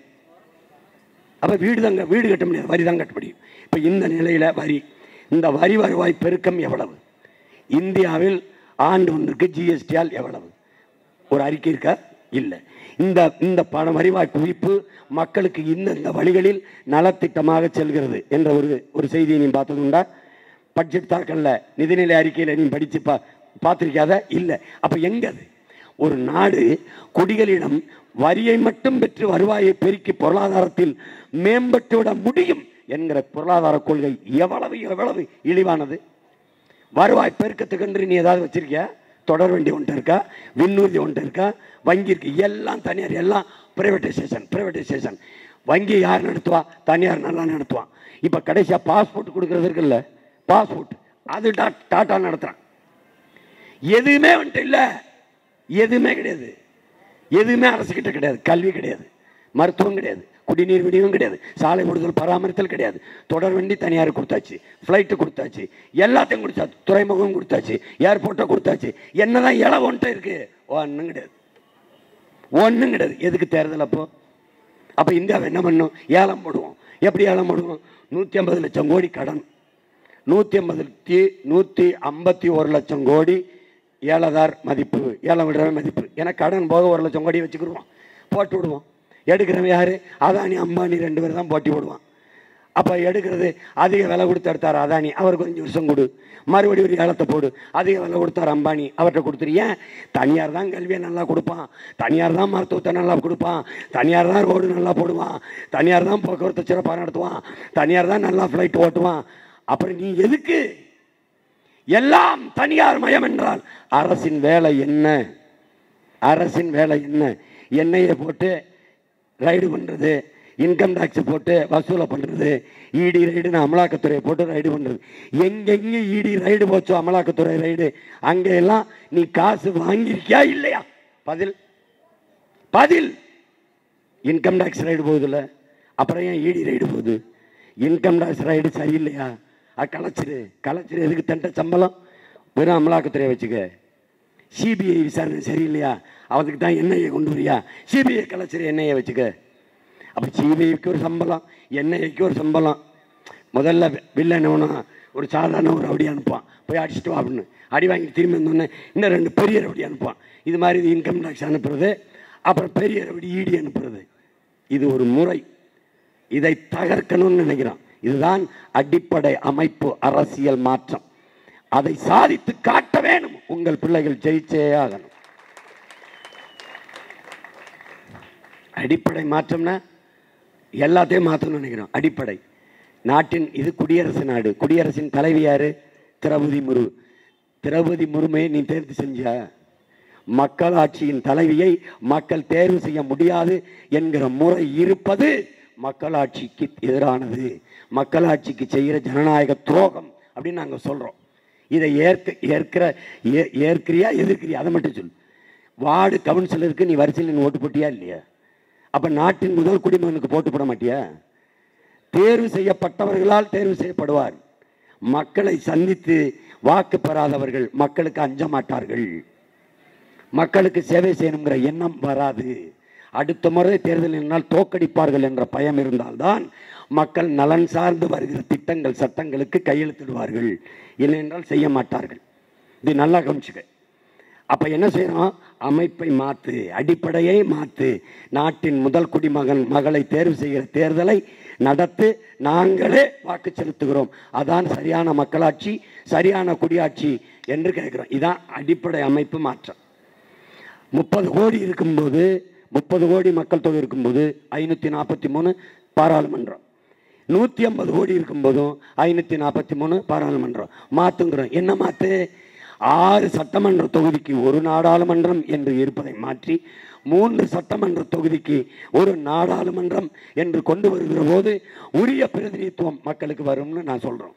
C: அப்போ வீடு தாங்க வீடு கட்ட முடியாது வரி தான் கட்ட முடியும் இப்போ இந்த நிலையில் வரி இந்த வரி வருவாய் பெருக்கம் எவ்வளவு இந்தியாவில் ஆண்டு ஒன்றுக்கு ஜிஎஸ்டியால் எவ்வளவு ஒரு அறிக்கை இருக்கா இல்லை இந்த இந்த பண வருவாய் குவிப்பு மக்களுக்கு இந்த இந்த வழிகளில் நலத்திட்டமாக செல்கிறது என்ற ஒரு ஒரு செய்தியை நீ பார்த்ததுண்டா பட்ஜெட் தாக்கல்ல நிதிநிலை அறிக்கையில் நீ படித்து பா பார்த்துருக்காத இல்லை அப்போ எங்க அது ஒரு நாடு குடிகளிடம் வரியை மட்டும் பெற்று வருவாயை பெருக்கி பொருளாதாரத்தில் மேம்பட்டு விட முடியும் என்கிற பொருளாதார கொள்கை எவ்வளவு எவ்வளவு இழிவானது வருவாய் பெருக்கத்துக்கென்று நீ ஏதாவது வச்சிருக்கியா தொடர் வண்டி ஒன்று இருக்கா விண்ணூர்தி ஒன்று இருக்கா வங்கி இருக்கு எல்லாம் தனியார் எல்லாம் பிரைவேட்டைசேஷன் பிரைவேட்டைசேஷன் வங்கி யார் நடத்துவா தனியார் நல்லா நடத்துவான் இப்போ கடைசியாக பாஸ்போர்ட் கொடுக்கறது இருக்குல்ல பாஸ்போர்ட் அது டா- டாட்டா நடத்துகிறான் எதுவுமே வந்துட்டு இல்லை எதுவுமே கிடையாது எதுவுமே அரசுக்கிட்ட கிடையாது கல்வி கிடையாது மருத்துவம் கிடையாது குடிநீர் விநியோகம் கிடையாது சாலை ஓடுதல் பராமரித்தல் கிடையாது தொடர் வண்டி தனியார் கொடுத்தாச்சு ஃப்ளைட்டு கொடுத்தாச்சு எல்லாத்தையும் கொடுத்தாச்சு துறைமுகம் கொடுத்தாச்சு ஏர்போர்ட்டை கொடுத்தாச்சு என்னதான் இலை ஒன்றை இருக்கு ஒன்றும் கிடையாது ஒன்றும் கிடையாது எதுக்கு தேர்தல் அப்போ அப்போ இந்தியாவை என்ன பண்ணும் ஏலம் போடுவோம் எப்படி ஏலம் போடுவோம் நூற்றி ஐம்பது லட்சம் கோடி கடன் நூற்றி ஐம்பத்தி நூற்றி ஐம்பத்தி ஒரு லட்சம் கோடி ஏலதார் மதிப்பு ஏலம் விடுற மதிப்பு ஏன்னா கடன் போக ஒரு லட்சம் கோடி வச்சுக்கிடுவோம் போட்டு விடுவோம் எடுக்கிறவன் யார் அதானி அம்பானி ரெண்டு பேர் தான் போட்டி போடுவான் அப்போ எடுக்கிறது அதிக விலை கொடுத்து எடுத்தார் அதானி அவருக்கு கொஞ்சம் வருஷம் கொடு மறுபடியும் ஒரு ஏலத்தை போடு அதிக விலை கொடுத்தார் அம்பானி அவர்கிட்ட கொடுத்துரு ஏன் தனியார் தான் கல்வியை நல்லா கொடுப்பான் தனியார் தான் மருத்துவத்தை நல்லா கொடுப்பான் தனியார் தான் ரோடு நல்லா போடுவான் தனியார் தான் போக்குவரத்து சிறப்பாக நடத்துவான் தனியார் தான் நல்லா ஃப்ளைட் ஓட்டுவான் அப்புறம் நீ எதுக்கு எல்லாம் தனியார் மயம் என்றால் அரசின் வேலை என்ன அரசின் வேலை என்ன எண்ணெயை போட்டு ரைடு பண்ணுறது இன்கம் டேக்ஸ் போட்டு வசூலை பண்ணுறது இடி ரைடுன்னு அமலாக்கத்துறையை போட்டு ரைடு பண்ணுறது எங்கெங்கே இடி ரைடு போச்சோ அமலாக்கத்துறை ரைடு அங்கெல்லாம் நீ காசு வாங்கியிருக்கியா இல்லையா பதில் பதில் இன்கம் டேக்ஸ் ரைடு போகுதுல்ல அப்புறம் ஏன் இடி ரைடு போகுது இன்கம் டேக்ஸ் ரைடு சரியில்லையா அது கலைச்சிரு கலைச்சிரு எதுக்கு தண்ட சம்பளம் வெறும் அமலாக்கத்துறையை வச்சுக்க சிபிஐ விசாரணை சரியில்லையா அவதுக்கு தான் என்ஐஏ கொண்டு வரியா சிபிஐ கலைச்சிரு என்ஐஏ வச்சுக்க அப்போ சிபிஐக்கு ஒரு சம்பளம் என்ஐஏக்கு ஒரு சம்பளம் முதல்ல வில்ல என்ன ஒரு சாதாரண ஒரு ரவுடி அனுப்புவான் போய் அடிச்சுட்டு வா அப்படின்னு அடி வாங்கி திரும்பி வந்தோடனே இன்னும் ரெண்டு பெரிய ரவுடி அனுப்புவான் இது மாதிரி இது இன்கம் டேக்ஸ் அனுப்புறது அப்புறம் பெரிய ரவுடி இடி அனுப்புறது இது ஒரு முறை இதை தகர்க்கணும்னு நினைக்கிறான் இதுதான் அடிப்படை அமைப்பு அரசியல் மாற்றம் அதை சாதித்து காட்ட வேணும் உங்கள் பிள்ளைகள் ஜெயிச்சே ஆகணும் அடிப்படை மாற்றம்னா எல்லாத்தையும் மாற்றணும்னு நினைக்கிறோம் அடிப்படை நாட்டின் இது குடியரசு நாடு குடியரசின் தலைவி யாரு திரௌபதி முரு திரௌபதி முருமையை நீ தேர்வு செஞ்ச மக்களாட்சியின் தலைவியை மக்கள் தேர்வு செய்ய முடியாது என்கிற முறை இருப்பது மக்களாட்சிக்கு எதிரானது மக்களாட்சிக்கு செய்கிற ஜனநாயக துரோகம் அப்படின்னு நாங்கள் சொல்கிறோம் இதை ஏற்க ஏற்கிற ஏ- ஏற்கிறியா எதிர்க்கிறியா அதை மட்டும் சொல்லு வார்டு கவுன்சிலருக்கு நீ வரிசையில் நீ ஓட்டு போட்டியா இல்லையா அப்போ நாட்டின் முதல் குடிமகனுக்கு போட்டு போட மாட்டியா தேர்வு செய்யப்பட்டவர்களால் தேர்வு செய்யப்படுவார் மக்களை சந்தித்து வாக்கு பெறாதவர்கள் மக்களுக்கு அஞ்ச மாட்டார்கள் மக்களுக்கு சேவை செய்யணுங்கிற எண்ணம் வராது அடுத்த முறை தேர்தல் என்னால் தோக்கடிப்பார்கள் என்ற பயம் இருந்தால்தான் மக்கள் நலன் சார்ந்து வருகிற திட்டங்கள் சட்டங்களுக்கு கையெழுத்திடுவார்கள் இல்லையென்றால் செய்ய மாட்டார்கள் இது நல்லா கவனிச்சுக்க அப்ப என்ன செய்யறோம் அமைப்பை மாத்து அடிப்படையை மாத்து நாட்டின் முதல் குடிமகன் மகளை தேர்வு செய்கிற தேர்தலை நடத்து நாங்களே வாக்கு செலுத்துகிறோம் அதான் சரியான மக்களாட்சி சரியான குடியாட்சி என்று கேட்கிறோம் இதான் அடிப்படை அமைப்பு மாற்றம் முப்பது கோடி இருக்கும்போது முப்பது கோடி மக்கள் தொகை இருக்கும்போது ஐநூற்றி நாற்பத்தி மூணு பாராளுமன்றம் நூற்றி ஐம்பது கோடி இருக்கும்போதும் ஐநூற்றி நாற்பத்தி மூணு பாராளுமன்றம் மாற்றுங்கிறோம் என்ன மாற்று ஆறு சட்டமன்ற தொகுதிக்கு ஒரு நாடாளுமன்றம் என்று இருப்பதை மாற்றி மூன்று சட்டமன்ற தொகுதிக்கு ஒரு நாடாளுமன்றம் என்று கொண்டு வருகிற போது உரிய பிரதிநிதித்துவம் மக்களுக்கு வரும்னு நான் சொல்கிறோம்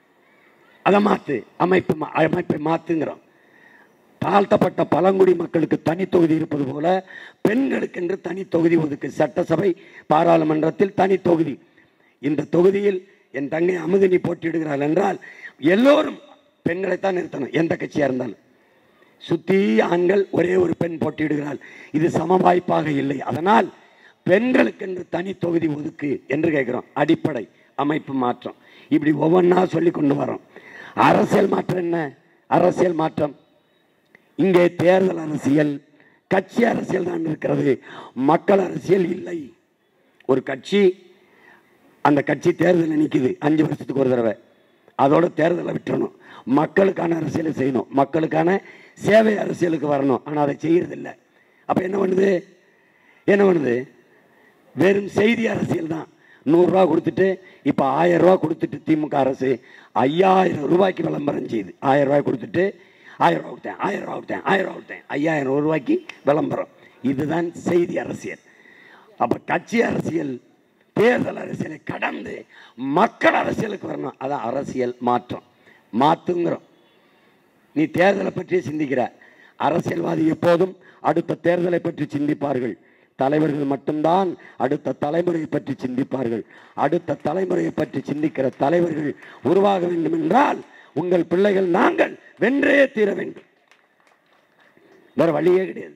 C: அதை மாற்று அமைப்பு மா- அமைப்பை மாற்றுங்கிறோம் தாழ்த்தப்பட்ட பழங்குடி மக்களுக்கு தனி தொகுதி இருப்பது போல பெண்களுக்கென்று தனி தொகுதி ஒதுக்கு சட்டசபை பாராளுமன்றத்தில் தனி தொகுதி இந்த தொகுதியில் என் தங்கை அமுதினி போட்டியிடுகிறாள் என்றால் எல்லோரும் பெண்களைத்தான் நிறுத்தணும் எந்த கட்சியாக இருந்தாலும் சுத்தி ஆண்கள் ஒரே ஒரு பெண் போட்டியிடுகிறாள் இது சம வாய்ப்பாக இல்லை அதனால் பெண்களுக்கென்று தனி தொகுதி ஒதுக்கு என்று கேட்கிறோம் அடிப்படை அமைப்பு மாற்றம் இப்படி ஒவ்வொன்றா சொல்லி கொண்டு வரோம் அரசியல் மாற்றம் என்ன அரசியல் மாற்றம் இங்கே தேர்தல் அரசியல் கட்சி அரசியல் தான் இருக்கிறது மக்கள் அரசியல் இல்லை ஒரு கட்சி அந்த கட்சி தேர்தலில் நிற்குது அஞ்சு வருஷத்துக்கு ஒரு தடவை அதோட தேர்தலை விட்டுறணும் மக்களுக்கான அரசியலை செய்யணும் மக்களுக்கான சேவை அரசியலுக்கு வரணும் ஆனால் அதை செய்யறதில்ல அப்போ என்ன பண்ணுது என்ன பண்ணுது வெறும் செய்தி அரசியல் தான் நூறுரூவா கொடுத்துட்டு இப்போ ஆயிரம் ரூபா கொடுத்துட்டு திமுக அரசு ஐயாயிரம் ரூபாய்க்கு விளம்பரம் செய்யுது ஆயிரம் ரூபாய் கொடுத்துட்டு ஆயிரம் ரூபா கொடுத்தேன் ஆயிரம் ரூபா கொடுத்தேன் ஆயிரம் ரூபா கொடுத்தேன் ஐயாயிரம் ரூபாய்க்கு விளம்பரம் இதுதான் செய்தி அரசியல் அப்போ கட்சி அரசியல் தேர்தல் அரசியலை கடந்து மக்கள் அரசியலுக்கு வரணும் அதான் அரசியல் மாற்றம் மாற்றுங்கிறோம் நீ தேர்தலை பற்றி சிந்திக்கிற அரசியல்வாதி எப்போதும் அடுத்த தேர்தலை பற்றி சிந்திப்பார்கள் தலைவர்கள் மட்டும்தான் அடுத்த தலைமுறையை பற்றி சிந்திப்பார்கள் அடுத்த தலைமுறையை பற்றி சிந்திக்கிற தலைவர்கள் உருவாக வேண்டும் என்றால் உங்கள் பிள்ளைகள் நாங்கள் வென்றே தீர வேண்டும் வேற வழியே கிடையாது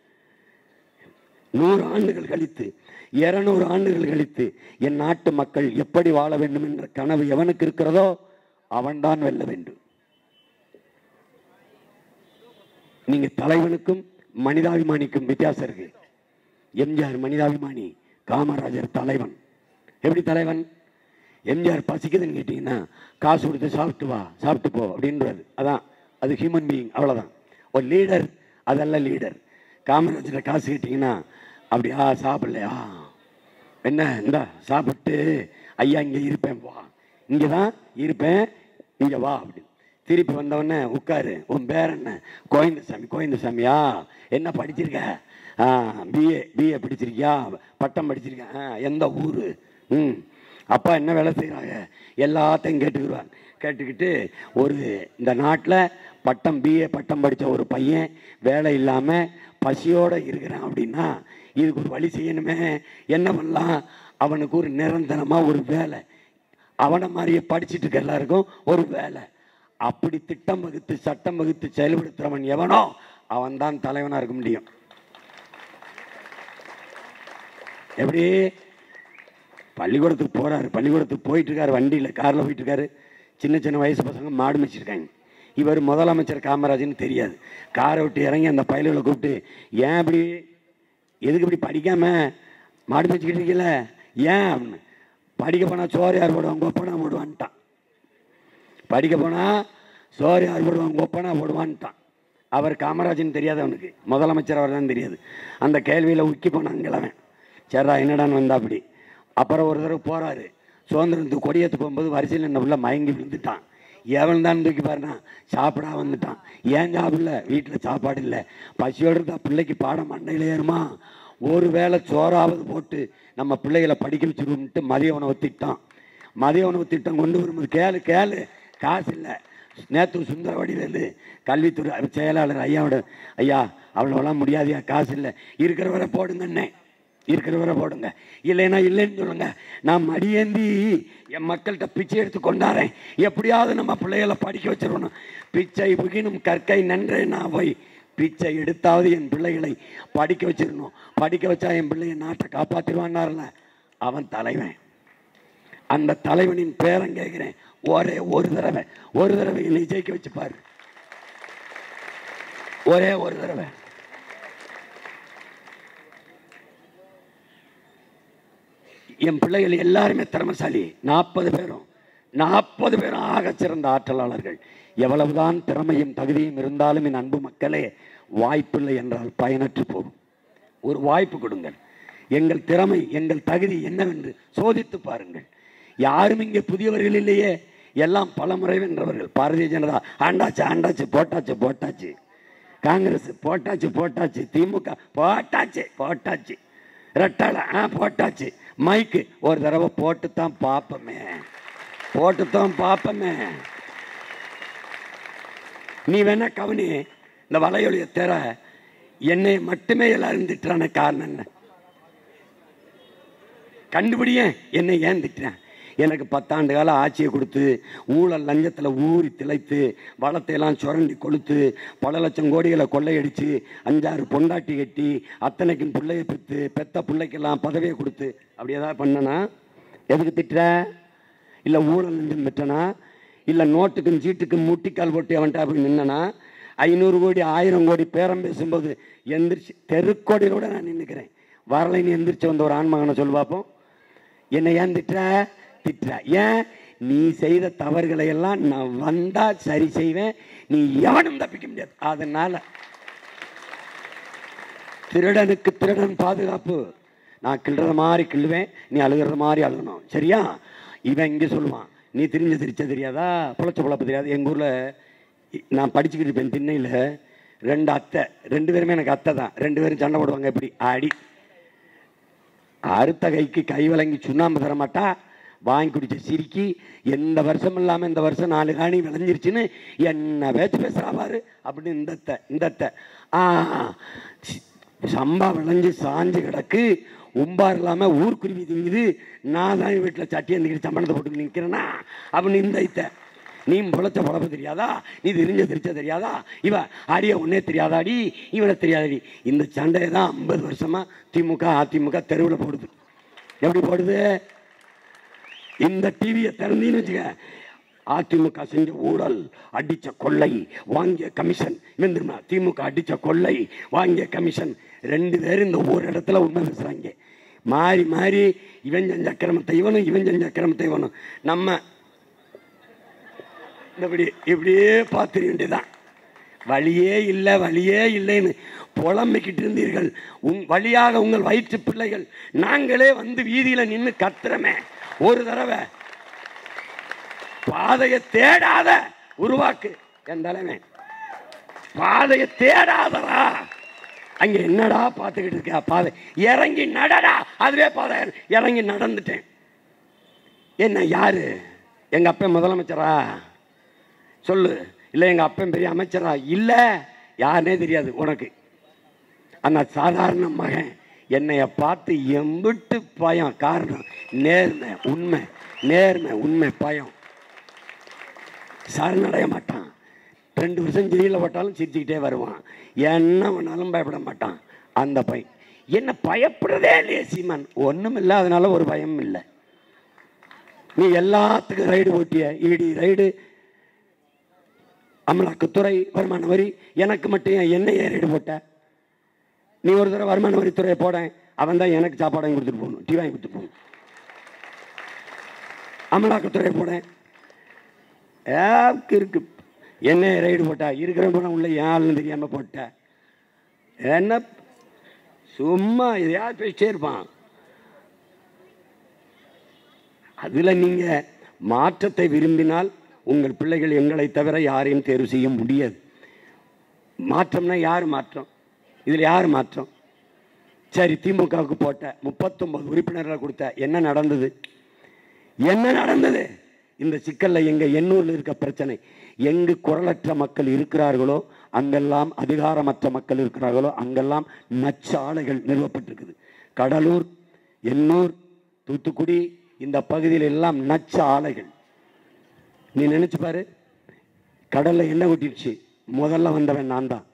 C: நூறு ஆண்டுகள் கழித்து இருநூறு ஆண்டுகள் கழித்து என் நாட்டு மக்கள் எப்படி வாழ வேண்டும் என்ற கனவு எவனுக்கு இருக்கிறதோ அவன்தான் வெல்ல வேண்டும் நீங்க தலைவனுக்கும் மனிதாபிமானிக்கும் வித்தியாசம் இருக்கு எம்ஜிஆர் மனிதாபிமானி காமராஜர் தலைவன் எப்படி தலைவன் எம்ஜிஆர் பசிக்குதுன்னு கேட்டீங்கன்னா காசு கொடுத்து சாப்பிட்டு வா சாப்பிட்டு போ அப்படின்றது அதான் அது ஹியூமன் பீயிங் அவ்வளவுதான் ஒரு லீடர் அதெல்லாம் லீடர் காமராஜர் காசு கேட்டீங்கன்னா அப்படியா சாப்பிடலையா என்ன இந்த சாப்பிட்டு ஐயா இங்கே இருப்பேன் வா இங்கே தான் இருப்பேன் இங்கே வா அப்படி திருப்பி வந்தவொடனே உட்காரு உன் பேர் என்ன கோவிந்தசாமி கோவிந்தசாமியா என்ன படிச்சிருக்க ஆ பிஏ பிஏ படிச்சிருக்கியா பட்டம் படிச்சிருக்கேன் ஆ எந்த ஊர் ம் அப்பா என்ன வேலை செய்கிறாங்க எல்லாத்தையும் கேட்டுக்கிடுவாங்க கேட்டுக்கிட்டு ஒரு இந்த நாட்டில் பட்டம் பிஏ பட்டம் படித்த ஒரு பையன் வேலை இல்லாமல் பசியோடு இருக்கிறான் அப்படின்னா இதுக்கு ஒரு வழி செய்யணுமே என்ன பண்ணலாம் அவனுக்கு ஒரு நிரந்தரமாக ஒரு வேலை அவனை மாதிரியே படிச்சுட்டு இருக்க எல்லாருக்கும் ஒரு வேலை அப்படி திட்டம் வகுத்து சட்டம் வகுத்து செயல்படுத்துறவன் எவனோ அவன் தான் தலைவனாக இருக்க முடியும் எப்படி பள்ளிக்கூடத்துக்கு போறாரு பள்ளிக்கூடத்துக்கு போயிட்டு இருக்காரு வண்டியில் காரில் போயிட்டு இருக்காரு சின்ன சின்ன வயசு பசங்க மாடு மேய்ச்சிருக்காங்க இவர் முதலமைச்சர் காமராஜ்னு தெரியாது காரை விட்டு இறங்கி அந்த பயலுகளை கூப்பிட்டு ஏன் இப்படி எதுக்கு இப்படி படிக்காம மாடு மேய்ச்சிக்கிட்டு இருக்கீங்கள ஏன் அப்படின்னு படிக்க போனால் சோறு யார் போடுவான் கொப்பனா போடுவான்ட்டான் படிக்க போனால் சோறு யார் போடுவான் கொப்பனா போடுவான்ட்டான் அவர் காமராஜன் தெரியாது அவனுக்கு முதலமைச்சர் அவர் தான் தெரியாது அந்த கேள்வியில் உக்கி போனான் கிழவன் சரிடா என்னடான்னு வந்தா அப்படி அப்புறம் ஒரு தடவை போகிறாரு சுதந்திரத்துக்கு கொடியேற்று போகும்போது வரிசையில் என்ன உள்ள மயங்கி விழுந்துட்டான் எவன் தான் தூக்கி பாருனா சாப்பிடா வந்துட்டான் ஏன் சாப்பிடல வீட்டில் சாப்பாடு இல்லை பசியோடு இருந்தால் பிள்ளைக்கு பாடம் மண்டையில் ஏறுமா ஒரு வேளை சோறாவது போட்டு நம்ம பிள்ளைகளை படிக்க வச்சுருவோம்ட்டு மதிய உணவு திட்டம் மதிய உணவு திட்டம் கொண்டு வரும்போது கேளு கேளு காசு இல்லை நேற்று சுந்தரவடிவேலு கல்வித்துறை செயலாளர் ஐயாவோட ஐயா அவ்வளோலாம் முடியாதியா காசு இல்லை இருக்கிறவரை போடுங்கண்ணே இருக்கிறவரை போடுங்க இல்லைன்னா இல்லைன்னு சொல்லுங்க நான் மடியேந்தி என் மக்கள்கிட்ட பிச்சை எடுத்து கொண்டாரேன் எப்படியாவது நம்ம பிள்ளைகளை படிக்க வச்சிடணும் பிச்சை புகினும் கற்கை நன்றே நான் போய் பிச்சை எடுத்தாவது என் பிள்ளைகளை படிக்க வச்சிடணும் படிக்க வச்சா என் பிள்ளைய நாட்டை காப்பாற்றிடுவான்னார்ல அவன் தலைவன் அந்த தலைவனின் பேரன் கேட்கிறேன் ஒரே ஒரு தடவை ஒரு தடவை என்னை ஜெயிக்க வச்சு பாரு ஒரே ஒரு தடவை என் பிள்ளைகள் எல்லாருமே திறமசாலி நாற்பது பேரும் நாற்பது பேரும் ஆகச் சிறந்த ஆற்றலாளர்கள் எவ்வளவுதான் திறமையும் தகுதியும் இருந்தாலும் என் அன்பு மக்களே வாய்ப்பில்லை என்றால் பயனற்று போகும் ஒரு வாய்ப்பு கொடுங்கள் எங்கள் திறமை எங்கள் தகுதி என்னவென்று சோதித்து பாருங்கள் யாரும் இங்கே புதியவர்கள் இல்லையே எல்லாம் பல முறை வென்றவர்கள் பாரதிய ஜனதா ஆண்டாச்சு ஆண்டாச்சு போட்டாச்சு போட்டாச்சு காங்கிரஸ் போட்டாச்சு போட்டாச்சு திமுக போட்டாச்சு போட்டாச்சு ரெட்டாள ஆ போட்டாச்சு மைக்கு ஒரு தடவை போட்டு தான் பார்ப்போமே போட்டு தான் பார்ப்போமே நீ வேணா கவனி இந்த வலையொலிய தெர என்னை மட்டுமே எல்லாரும் திட்டுறான காரணம் என்ன கண்டுபிடியேன் என்னை ஏன் திட்டுறேன் எனக்கு பத்தாண்டு கால ஆட்சியை கொடுத்து ஊழல் லஞ்சத்தில் ஊறி திளைத்து வளத்தை எல்லாம் சுரண்டி கொளுத்து பல லட்சம் கோடிகளை கொள்ளையடிச்சு அஞ்சாறு பொண்டாட்டி கட்டி அத்தனைக்கும் பிள்ளையை பெற்று பெத்த பிள்ளைக்கெல்லாம் பதவியை கொடுத்து அப்படி ஏதாவது பண்ணனா எதுக்கு திட்டுற இல்லை ஊழல் லஞ்சம் பெற்றனா இல்லை நோட்டுக்கும் சீட்டுக்கும் முட்டிக்கால் போட்டு அவன்கிட்ட அப்படி நின்னனா ஐநூறு கோடி ஆயிரம் கோடி பேரம் பேசும்போது எந்திரிச்சு தெருக்கோடியிலோட நான் நின்றுக்கிறேன் வரலைன்னு எந்திரிச்சு வந்த ஒரு ஆண்மகனை சொல்லு பார்ப்போம் என்னை ஏன் திட்டுற திட்டுற ஏன் நீ செய்த தவறுகளை எல்லாம் நான் வந்தா சரி செய்வேன் நீ எவனும் தப்பிக்க முடியாது அதனால திருடனுக்கு திருடன் பாதுகாப்பு நான் கிள்றது மாதிரி கிள்ளுவேன் நீ அழுகிறது மாதிரி அழுகணும் சரியா இவன் இங்கே சொல்லுவான் நீ திரிஞ்ச திரிச்ச தெரியாதா புழைச்ச புழப்பு தெரியாது எங்கள் ஊரில் நான் படிச்சுக்கிட்டு இருப்பேன் திண்ணையில் ரெண்டு அத்தை ரெண்டு பேருமே எனக்கு அத்தை தான் ரெண்டு பேரும் சண்டை போடுவாங்க எப்படி அடி அறுத்த கைக்கு கை வழங்கி சுண்ணாம்பு தர மாட்டா வாங்கி குடிச்ச சிரிக்கி எந்த வருஷம் இல்லாமல் இந்த வருஷம் நாலு காணி விளைஞ்சிருச்சுன்னு என்ன பேச்சு பேசுகிறா பாரு அப்படின்னு இந்த அத்தை, இந்த அத்தை. ஆ சி- சம்பா விளைஞ்சு சாஞ்சு கிடக்கு உம்பார் இல்லாமல் ஊர்க்குருவி திங்குது நான் தான் வீட்டில் சட்டி எந்திக்கிட்டு சம்பளத்தை போட்டு நிற்கிறேன்னா அப்படின்னு இந்த ஐத்த நீ பொழைச்ச பொழப்பு தெரியாதா நீ தெரிஞ்ச தெரிச்ச தெரியாதா இவ அடிய ஒன்னே தெரியாதாடி இவனை தெரியாதாடி இந்த சண்டையை தான் ஐம்பது வருஷமா திமுக அதிமுக தெருவில் போடுது எப்படி போடுது இந்த டிவியை திறந்தீன்னு வச்சுக்க அதிமுக செஞ்ச ஊழல் அடிச்ச கொள்ளை வாங்கிய கமிஷன் இவன் தெரியுமா திமுக அடிச்ச கொள்ளை வாங்கிய கமிஷன் ரெண்டு பேரும் இந்த ஒரு இடத்துல உண்மை பேசுறாங்க மாறி மாறி இவன் செஞ்ச அக்கிரமத்தை இவனும் இவன் செஞ்ச அக்கிரமத்தை இவனும் நம்ம இப்படி இப்படியே பார்த்துட வேண்டியதான் வழியே இல்லை வழியே இல்லைன்னு புலம்பிக்கிட்டு இருந்தீர்கள் உன் வழியாக உங்கள் வயிற்று பிள்ளைகள் நாங்களே வந்து வீதியில நின்று கத்துறமே ஒரு தடவை பாதையை தேடாத உருவாக்கு என் தலைமை பாதையை தேடாதடா அங்க என்னடா பார்த்துக்கிட்டு இருக்க பாதை இறங்கி நடடா அதுவே பாதை இறங்கி நடந்துட்டேன் என்ன யாரு எங்க அப்பன் முதலமைச்சரா சொல்லு இல்லை எங்கள் அப்பன் பெரிய அமைச்சரா இல்லை யாருனே தெரியாது உனக்கு அந்த சாதாரண மகன் என்னைய பார்த்து எம்பிட்டு பயம் காரணம் நேர்மை உண்மை நேர்மை உண்மை பயம் சரணடைய மாட்டான் ரெண்டு வருஷம் ஜெயிலில் போட்டாலும் சிரிச்சுக்கிட்டே வருவான் என்ன பண்ணாலும் பயப்பட மாட்டான் அந்த பையன் என்ன பயப்படுறதே இல்லையே சீமான் ஒன்றும் இல்லை அதனால ஒரு பயமும் இல்லை நீ எல்லாத்துக்கும் ரைடு போட்டிய இடி ரைடு அமலாக்கத்துறை வருமான வரி எனக்கு மட்டும் ஏன் என்ன ஏன் ரைடு போட்ட நீ ஒரு தடவை வருமான வரித்துறையை போட அவன் தான் எனக்கு சாப்பாடு வாங்கி கொடுத்துட்டு போகணும் டீ வாங்கி கொடுத்துட்டு போகணும் அமலாக்கத்துறை போட ஏக்கு இருக்கு என்ன ரைடு போட்டா இருக்கிற போன உள்ள ஏன் ஆளுன்னு தெரியாம போட்ட என்ன சும்மா எதையாவது பேசிட்டே இருப்பான் அதில் நீங்கள் மாற்றத்தை விரும்பினால் உங்கள் பிள்ளைகள் எங்களை தவிர யாரையும் தேர்வு செய்ய முடியாது மாற்றம்னா யார் மாற்றம் இதில் யார் மாற்றம் சரி திமுகவுக்கு போட்ட முப்பத்தொன்பது உறுப்பினர்களை கொடுத்த என்ன நடந்தது என்ன நடந்தது இந்த சிக்கல்ல எங்க எண்ணூர்ல இருக்க பிரச்சனை எங்கு குரலற்ற மக்கள் இருக்கிறார்களோ அங்கெல்லாம் அதிகாரமற்ற மக்கள் இருக்கிறார்களோ அங்கெல்லாம் நச்சாலைகள் நிறுவப்பட்டிருக்குது கடலூர் எண்ணூர் தூத்துக்குடி இந்த பகுதியில் எல்லாம் நச்ச ஆலைகள் நீ நினைச்சு பாரு கடல்ல என்ன கொட்டிடுச்சு முதல்ல வந்தவன் நான் தான்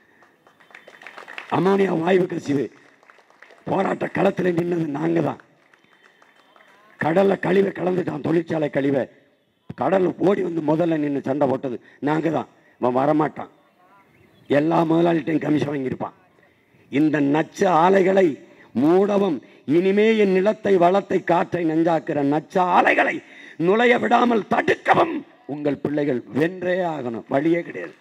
C: அமோனியா வாயு கசிவு போராட்ட களத்தில் நின்னது நாங்க தான் கடல்ல கழிவை கலந்துட்டான் தொழிற்சாலை கழிவை கடல்ல ஓடி வந்து முதல்ல நின்று சண்டை போட்டது நாங்க தான் அவன் வரமாட்டான் எல்லா முதலாளிட்டையும் கமிஷன் வாங்கியிருப்பான் இந்த நச்ச ஆலைகளை மூடவும் இனிமே என் நிலத்தை வளத்தை காற்றை நஞ்சாக்குற நச்ச ஆலைகளை நுழைய விடாமல் தடுக்கவும் உங்கள் பிள்ளைகள் வென்றே ஆகணும் வழியே கிடையாது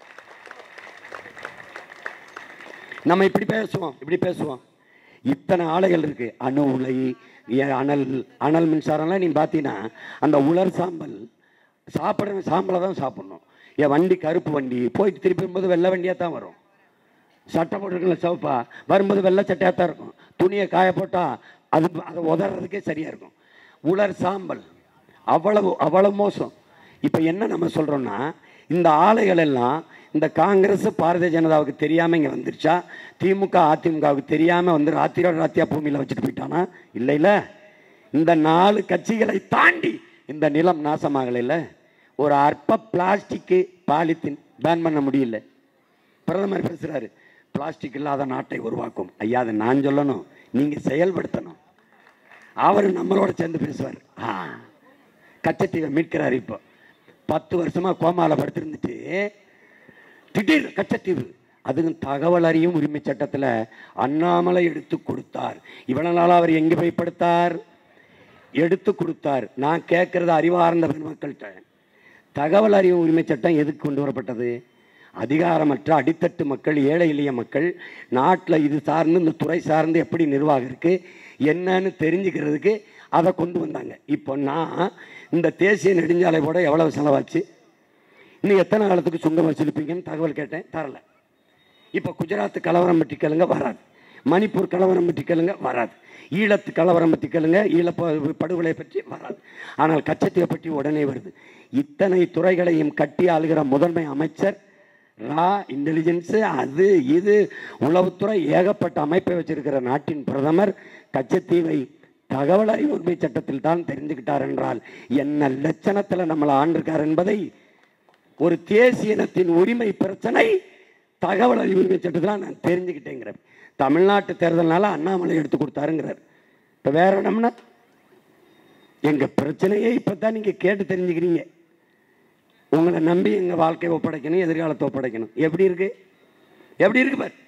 C: நம்ம இப்படி பேசுவோம் இப்படி பேசுவோம் இத்தனை ஆலைகள் இருக்கு அணு உலை ஏ- அனல் அனல் மின்சாரம்லாம் நீ பார்த்தீங்கன்னா அந்த உலர் சாம்பல் சாப்பிட்ற சாம்பலை தான் சாப்பிடணும் என் வண்டி கருப்பு வண்டி போயிட்டு திருப்பி வரும்போது வெள்ளை வண்டியாக தான் வரும் சட்டை போட்டிருக்கல சிவப்பா வரும்போது வெள்ளை சட்டையாக தான் இருக்கும் துணியை காய போட்டால் அது அதை உதறதுக்கே சரியாக இருக்கும் உலர் சாம்பல் அவ்வளவு அவ்வளவு மோசம் இப்போ என்ன நம்ம சொல்கிறோம்னா இந்த ஆலைகள் எல்லாம் இந்த காங்கிரஸ் பாரதிய ஜனதாவுக்கு தெரியாமல் இங்கே வந்துருச்சா திமுக அதிமுகவுக்கு தெரியாமல் வந்து ராத்திரோட ராத்தியா பூமியில் வச்சுட்டு போயிட்டானா இல்லை இல்லை இந்த நாலு கட்சிகளை தாண்டி இந்த நிலம் நாசமாகலைல ஒரு அற்ப பிளாஸ்டிக்கு பாலித்தீன் பேன் பண்ண முடியல பிரதமர் பேசுறாரு பிளாஸ்டிக் இல்லாத நாட்டை உருவாக்கும் ஐயா அதை நான் சொல்லணும் நீங்க செயல்படுத்தணும் அவர் நம்மளோட சேர்ந்து பேசுவார் ஆ கச்சத்தீவை மீட்கிறார் இப்போ பத்து வருஷமா கோமால படுத்திருந்துட்டு திடீர் கச்சத்தீவு அதுவும் தகவல் அறியும் உரிமை சட்டத்தில் அண்ணாமலை எடுத்து கொடுத்தார் இவ்வளவு நாள் அவர் எங்கே போய் படுத்தார் எடுத்து கொடுத்தார் நான் கேட்கறது அறிவார்ந்த பெருமக்கள்கிட்ட தகவல் அறிவு உரிமை சட்டம் எதுக்கு கொண்டு வரப்பட்டது அதிகாரமற்ற அடித்தட்டு மக்கள் ஏழை எளிய மக்கள் நாட்டில் இது சார்ந்து இந்த துறை சார்ந்து எப்படி நிர்வாகம் இருக்கு என்னன்னு தெரிஞ்சுக்கிறதுக்கு அதை கொண்டு வந்தாங்க இப்போ நான் இந்த தேசிய நெடுஞ்சாலை போட எவ்வளவு செலவாச்சு இன்னும் எத்தனை காலத்துக்கு சுங்கம் வசூலிப்பீங்கன்னு தகவல் கேட்டேன் தரல இப்போ குஜராத் கலவரம் பற்றி கேளுங்க வராது மணிப்பூர் கலவரம் பற்றி கேளுங்க வராது ஈழத்து கலவரம் பற்றி கேளுங்க ஈழ ப- படுகொலை பற்றி வராது ஆனால் கச்சத்தீவை பற்றி உடனே வருது இத்தனை துறைகளையும் கட்டி ஆளுகிற முதன்மை அமைச்சர் ரா இன்டெலிஜென்ஸு அது இது உளவுத்துறை ஏகப்பட்ட அமைப்பை வச்சிருக்கிற நாட்டின் பிரதமர் கச்சத்தீவை தகவல் அறிவு உரிமை சட்டத்தில் தான் தெரிஞ்சுக்கிட்டார் என்றால் என்ன லட்சணத்தில் நம்மளை ஆண்டிருக்கார் என்பதை ஒரு தேசிய இனத்தின் உரிமை பிரச்சனை தகவல் அறிவு உரிமை சட்டத்தில் நான் தெரிஞ்சுக்கிட்டேங்கிறேன் தமிழ்நாட்டு தேர்தல்னால அண்ணாமலை எடுத்து கொடுத்தாருங்கிறார் இப்போ வேற இடம்னா எங்க பிரச்சனையே இப்பதான் நீங்க கேட்டு தெரிஞ்சுக்கிறீங்க உங்களை நம்பி எங்க வாழ்க்கையை ஒப்படைக்கணும் எதிர்காலத்தை ஒப்படைக்கணும் எப்படி இருக்கு எப்படி இருக்கு பார்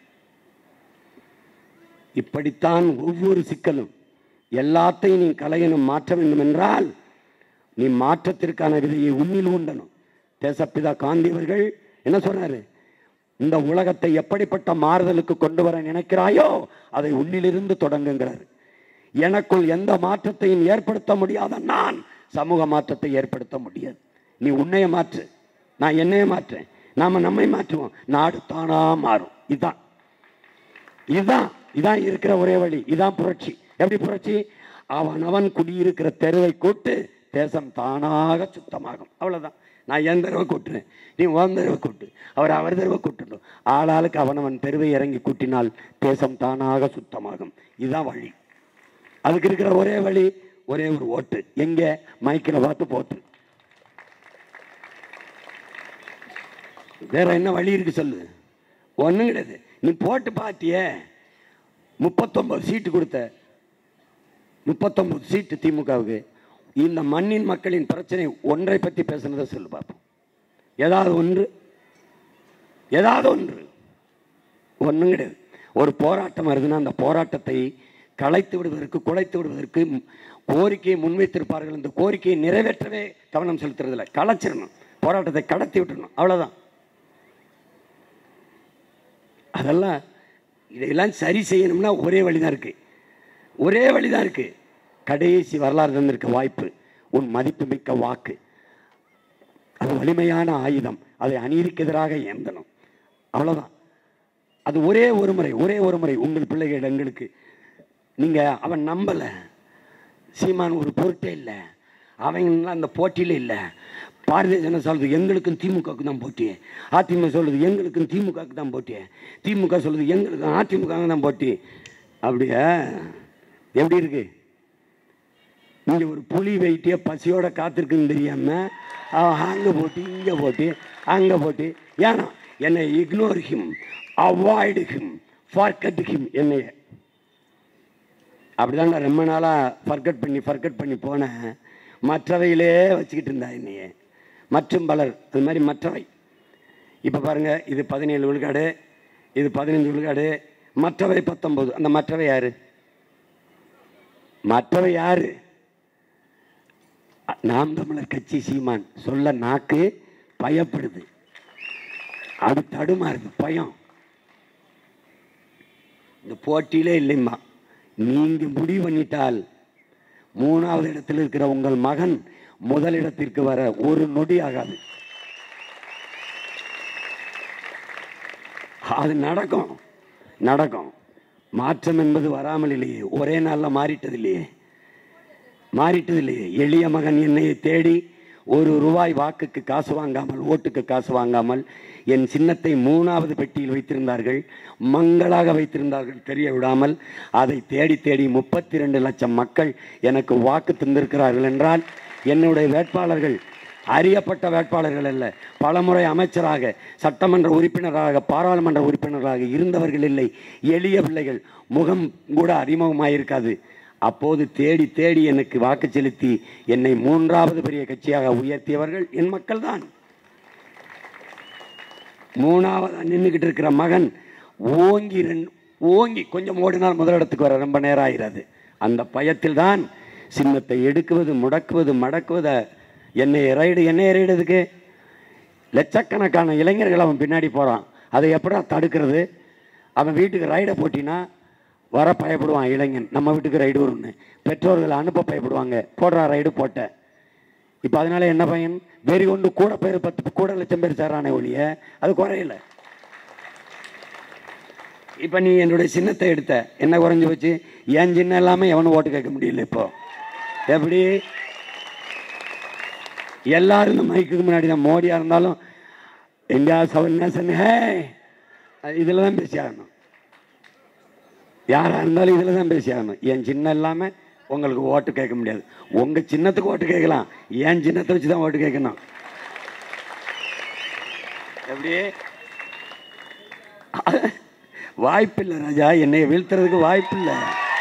C: இப்படித்தான் ஒவ்வொரு சிக்கலும் எல்லாத்தையும் நீ கலையணும் மாற்ற வேண்டும் என்றால் நீ மாற்றத்திற்கான விதையை உன்னில் உண்டணும் தேசப்பிதா காந்தி அவர்கள் என்ன சொன்னாரு இந்த உலகத்தை எப்படிப்பட்ட மாறுதலுக்கு கொண்டு வர நினைக்கிறாயோ அதை உன்னிலிருந்து தொடங்குங்கிறார் எனக்குள் எந்த மாற்றத்தையும் ஏற்படுத்த முடியாத நான் சமூக மாற்றத்தை ஏற்படுத்த முடியாது நீ உன்னைய மாற்று நான் என்னைய மாற்றேன் நாம நம்மை மாற்றுவோம் நாடு தானா மாறும் இதுதான் இதுதான் இதான் இருக்கிற ஒரே வழி இதான் புரட்சி எப்படி புரட்சி அவன் அவன் குடியிருக்கிற தெருவை கூட்டு தேசம் தானாக சுத்தமாகும் அவ்வளவுதான் நான் என் தெருவை கூட்டுறேன் நீ உன் தெருவை கூட்டு அவர் அவர் தெருவை கூட்டணும் ஆளாளுக்கு அவனவன் தெருவை இறங்கி கூட்டினால் தேசம் தானாக சுத்தமாகும் இதுதான் வழி அதுக்கு இருக்கிற ஒரே வழி ஒரே ஒரு ஓட்டு எங்க மைக்கில் பார்த்து போட்டு வேற என்ன வழி இருக்கு சொல்லு ஒண்ணும் கிடையாது நீ போட்டு பார்த்தியே முப்பத்தொன்பது சீட்டு கொடுத்த முப்பத்தொன்பது சீட்டு திமுகவுக்கு இந்த மண்ணின் மக்களின் பிரச்சனை ஒன்றை பற்றி பேசுனதை சொல்லு பார்ப்போம் ஏதாவது ஒன்று ஏதாவது ஒன்று ஒன்றும் கிடையாது ஒரு போராட்டம் வருதுன்னா அந்த போராட்டத்தை கலைத்து விடுவதற்கு குலைத்து விடுவதற்கு ம்- கோரிக்கையை முன்வைத்திருப்பார்கள் இந்த கோரிக்கையை நிறைவேற்றவே கவனம் செலுத்துறதில்ல கலைச்சிடணும் போராட்டத்தை கடத்தி விட்டுறணும் அவ்வளவுதான் அதெல்லாம் இதையெல்லாம் சரி செய்யணும்னா ஒரே வழிதான் இருக்கு ஒரே வழிதான் இருக்கு கடைசி வரலாறு தந்திருக்க வாய்ப்பு உன் மதிப்புமிக்க வாக்கு அது வலிமையான ஆயுதம் அதை அநீதிக்கு எதிராக ஏந்தணும் அவ்வளவுதான் அது ஒரே ஒரு முறை ஒரே ஒரு முறை உங்கள் பிள்ளைகள் எங்களுக்கு நீங்க அவன் நம்பல சீமான் ஒரு பொருட்டே இல்லை அவங்களாம் அந்த போட்டியில இல்லை பாரதிய ஜனதா சொல்றது எங்களுக்கும் திமுகவுக்கு தான் போட்டி அதிமுக சொல்றது எங்களுக்கும் திமுகவுக்கு தான் போட்டி திமுக சொல்றது எங்களுக்கும் அதிமுக தான் போட்டி அப்படியா எப்படி இருக்கு இங்க ஒரு புலி வெயிட்டிய பசியோட காத்திருக்குன்னு தெரியாம அவன் அங்க போட்டு இங்க போட்டு அங்க போட்டு ஏன்னா என்னை ignore him avoid him forget him என்னைய அப்படிதான் நான் ரொம்ப நாளாக ஃபர்கட் பண்ணி ஃபர்கட் பண்ணி போனேன் மற்றவையிலே வச்சுக்கிட்டு இருந்தா என்னைய மற்றும் பலர் அது மாதிரி மற்றவை இப்போ பாருங்க இது பதினேழு விழுக்காடு இது பதினஞ்சு விழுக்காடு மற்றவை பத்தொன்பது அந்த மற்றவை யாரு மற்றவை யாரு நாம் தமிழர் கட்சி சீமான் சொல்ல நாக்கு பயப்படுது அது தடுமாறுது பயம் இந்த போட்டியிலே இல்லைம்மா நீங்க முடிவு பண்ணிட்டால் மூணாவது இடத்தில் இருக்கிற உங்கள் மகன் முதலிடத்திற்கு வர ஒரு நொடி ஆகாது அது நடக்கும் நடக்கும் மாற்றம் என்பது வராமல் இல்லையே ஒரே நாளில் மாறிட்டது இல்லையே மாறிட்டது இல்லையே எளிய மகன் என்னை தேடி ஒரு ரூபாய் வாக்குக்கு காசு வாங்காமல் ஓட்டுக்கு காசு வாங்காமல் என் சின்னத்தை மூணாவது பெட்டியில் வைத்திருந்தார்கள் மங்களாக வைத்திருந்தார்கள் தெரிய விடாமல் அதை தேடி தேடி முப்பத்தி ரெண்டு லட்சம் மக்கள் எனக்கு வாக்கு தந்திருக்கிறார்கள் என்றால் என்னுடைய வேட்பாளர்கள் அறியப்பட்ட வேட்பாளர்கள் அல்ல பலமுறை அமைச்சராக சட்டமன்ற உறுப்பினராக பாராளுமன்ற உறுப்பினராக இருந்தவர்கள் இல்லை எளிய பிள்ளைகள் முகம் கூட அறிமுகமாயிருக்காது அப்போது தேடி தேடி எனக்கு வாக்கு செலுத்தி என்னை மூன்றாவது பெரிய கட்சியாக உயர்த்தியவர்கள் என் மக்கள் தான் மூணாவது நின்றுக்கிட்டு இருக்கிற மகன் ஓங்கி ரெண்டு ஓங்கி கொஞ்சம் ஓடினால் முதலிடத்துக்கு வர ரொம்ப நேரம் ஆகிறது அந்த பயத்தில் தான் சின்னத்தை எடுக்குவது முடக்குவது மடக்குவத என்னை ரைடு என்னை ரைடுறதுக்கு லட்சக்கணக்கான இளைஞர்கள் அவன் பின்னாடி போகிறான் அதை எப்படா தடுக்கிறது அவன் வீட்டுக்கு ரைடை போட்டினா வர பயப்படுவான் இளைஞன் நம்ம வீட்டுக்கு ரைடு வரும்னு பெற்றோர்கள் அனுப்ப பயப்படுவாங்க போடுறா ரைடு போட்ட இப்போ அதனால என்ன பையன் வெறி கொண்டு கூட பேர் பத்து கூட லட்சம் பேர் சேரானே ஒழிய அது குறையல இப்போ நீ என்னுடைய சின்னத்தை எடுத்த என்ன குறைஞ்சு போச்சு என் சின்னம் எல்லாமே எவனும் ஓட்டு கேட்க முடியல இப்போ எப்படி எல்லாரும் இந்த மைக்குக்கு முன்னாடி தான் மோடியாக இருந்தாலும் இந்தியா சவன் நேசன் ஹே இதில் தான் பேசி ஆகணும் யாராக இருந்தாலும் இதில் தான் பேசி ஆகணும் என் சின்னம் இல்லாமல் உங்களுக்கு ஓட்டு கேட்க முடியாது உங்கள் சின்னத்துக்கு ஓட்டு கேட்கலாம் என் சின்னத்தை வச்சு தான் ஓட்டு கேட்கணும் எப்படி வாய்ப்பில்லை ராஜா என்னை வீழ்த்துறதுக்கு வாய்ப்பில்லை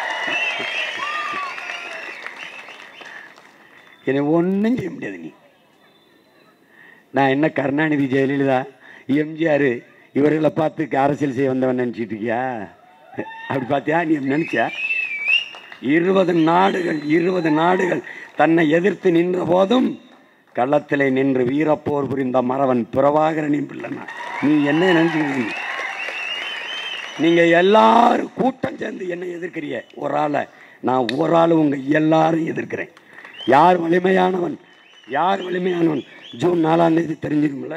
C: என்னை ஒன்றும் செய்ய முடியாது நீ நான் என்ன கருணாநிதி ஜெயலலிதா எம்ஜிஆர் இவர்களை பார்த்து அரசியல் செய்ய வந்தவன் நினச்சிட்டு இருக்கியா அப்படி பார்த்தியா நீ நினச்சா இருபது நாடுகள் இருபது நாடுகள் தன்னை எதிர்த்து நின்ற போதும் களத்திலே நின்று வீரப்போர் புரிந்த மறவன் பிரபாகரனின் பிள்ளைனா நீ என்ன நினைச்சுக்கிறீங்க நீங்க எல்லாரும் கூட்டம் சேர்ந்து என்ன எதிர்க்கிறீங்க ஒரு ஆளை நான் ஒரு ஆள் உங்க எல்லாரும் எதிர்க்கிறேன் யார் வலிமையானவன் யார் வலிமையானவன் ஜூன் நாலாம் தேதி தெரிஞ்சிருக்கும்ல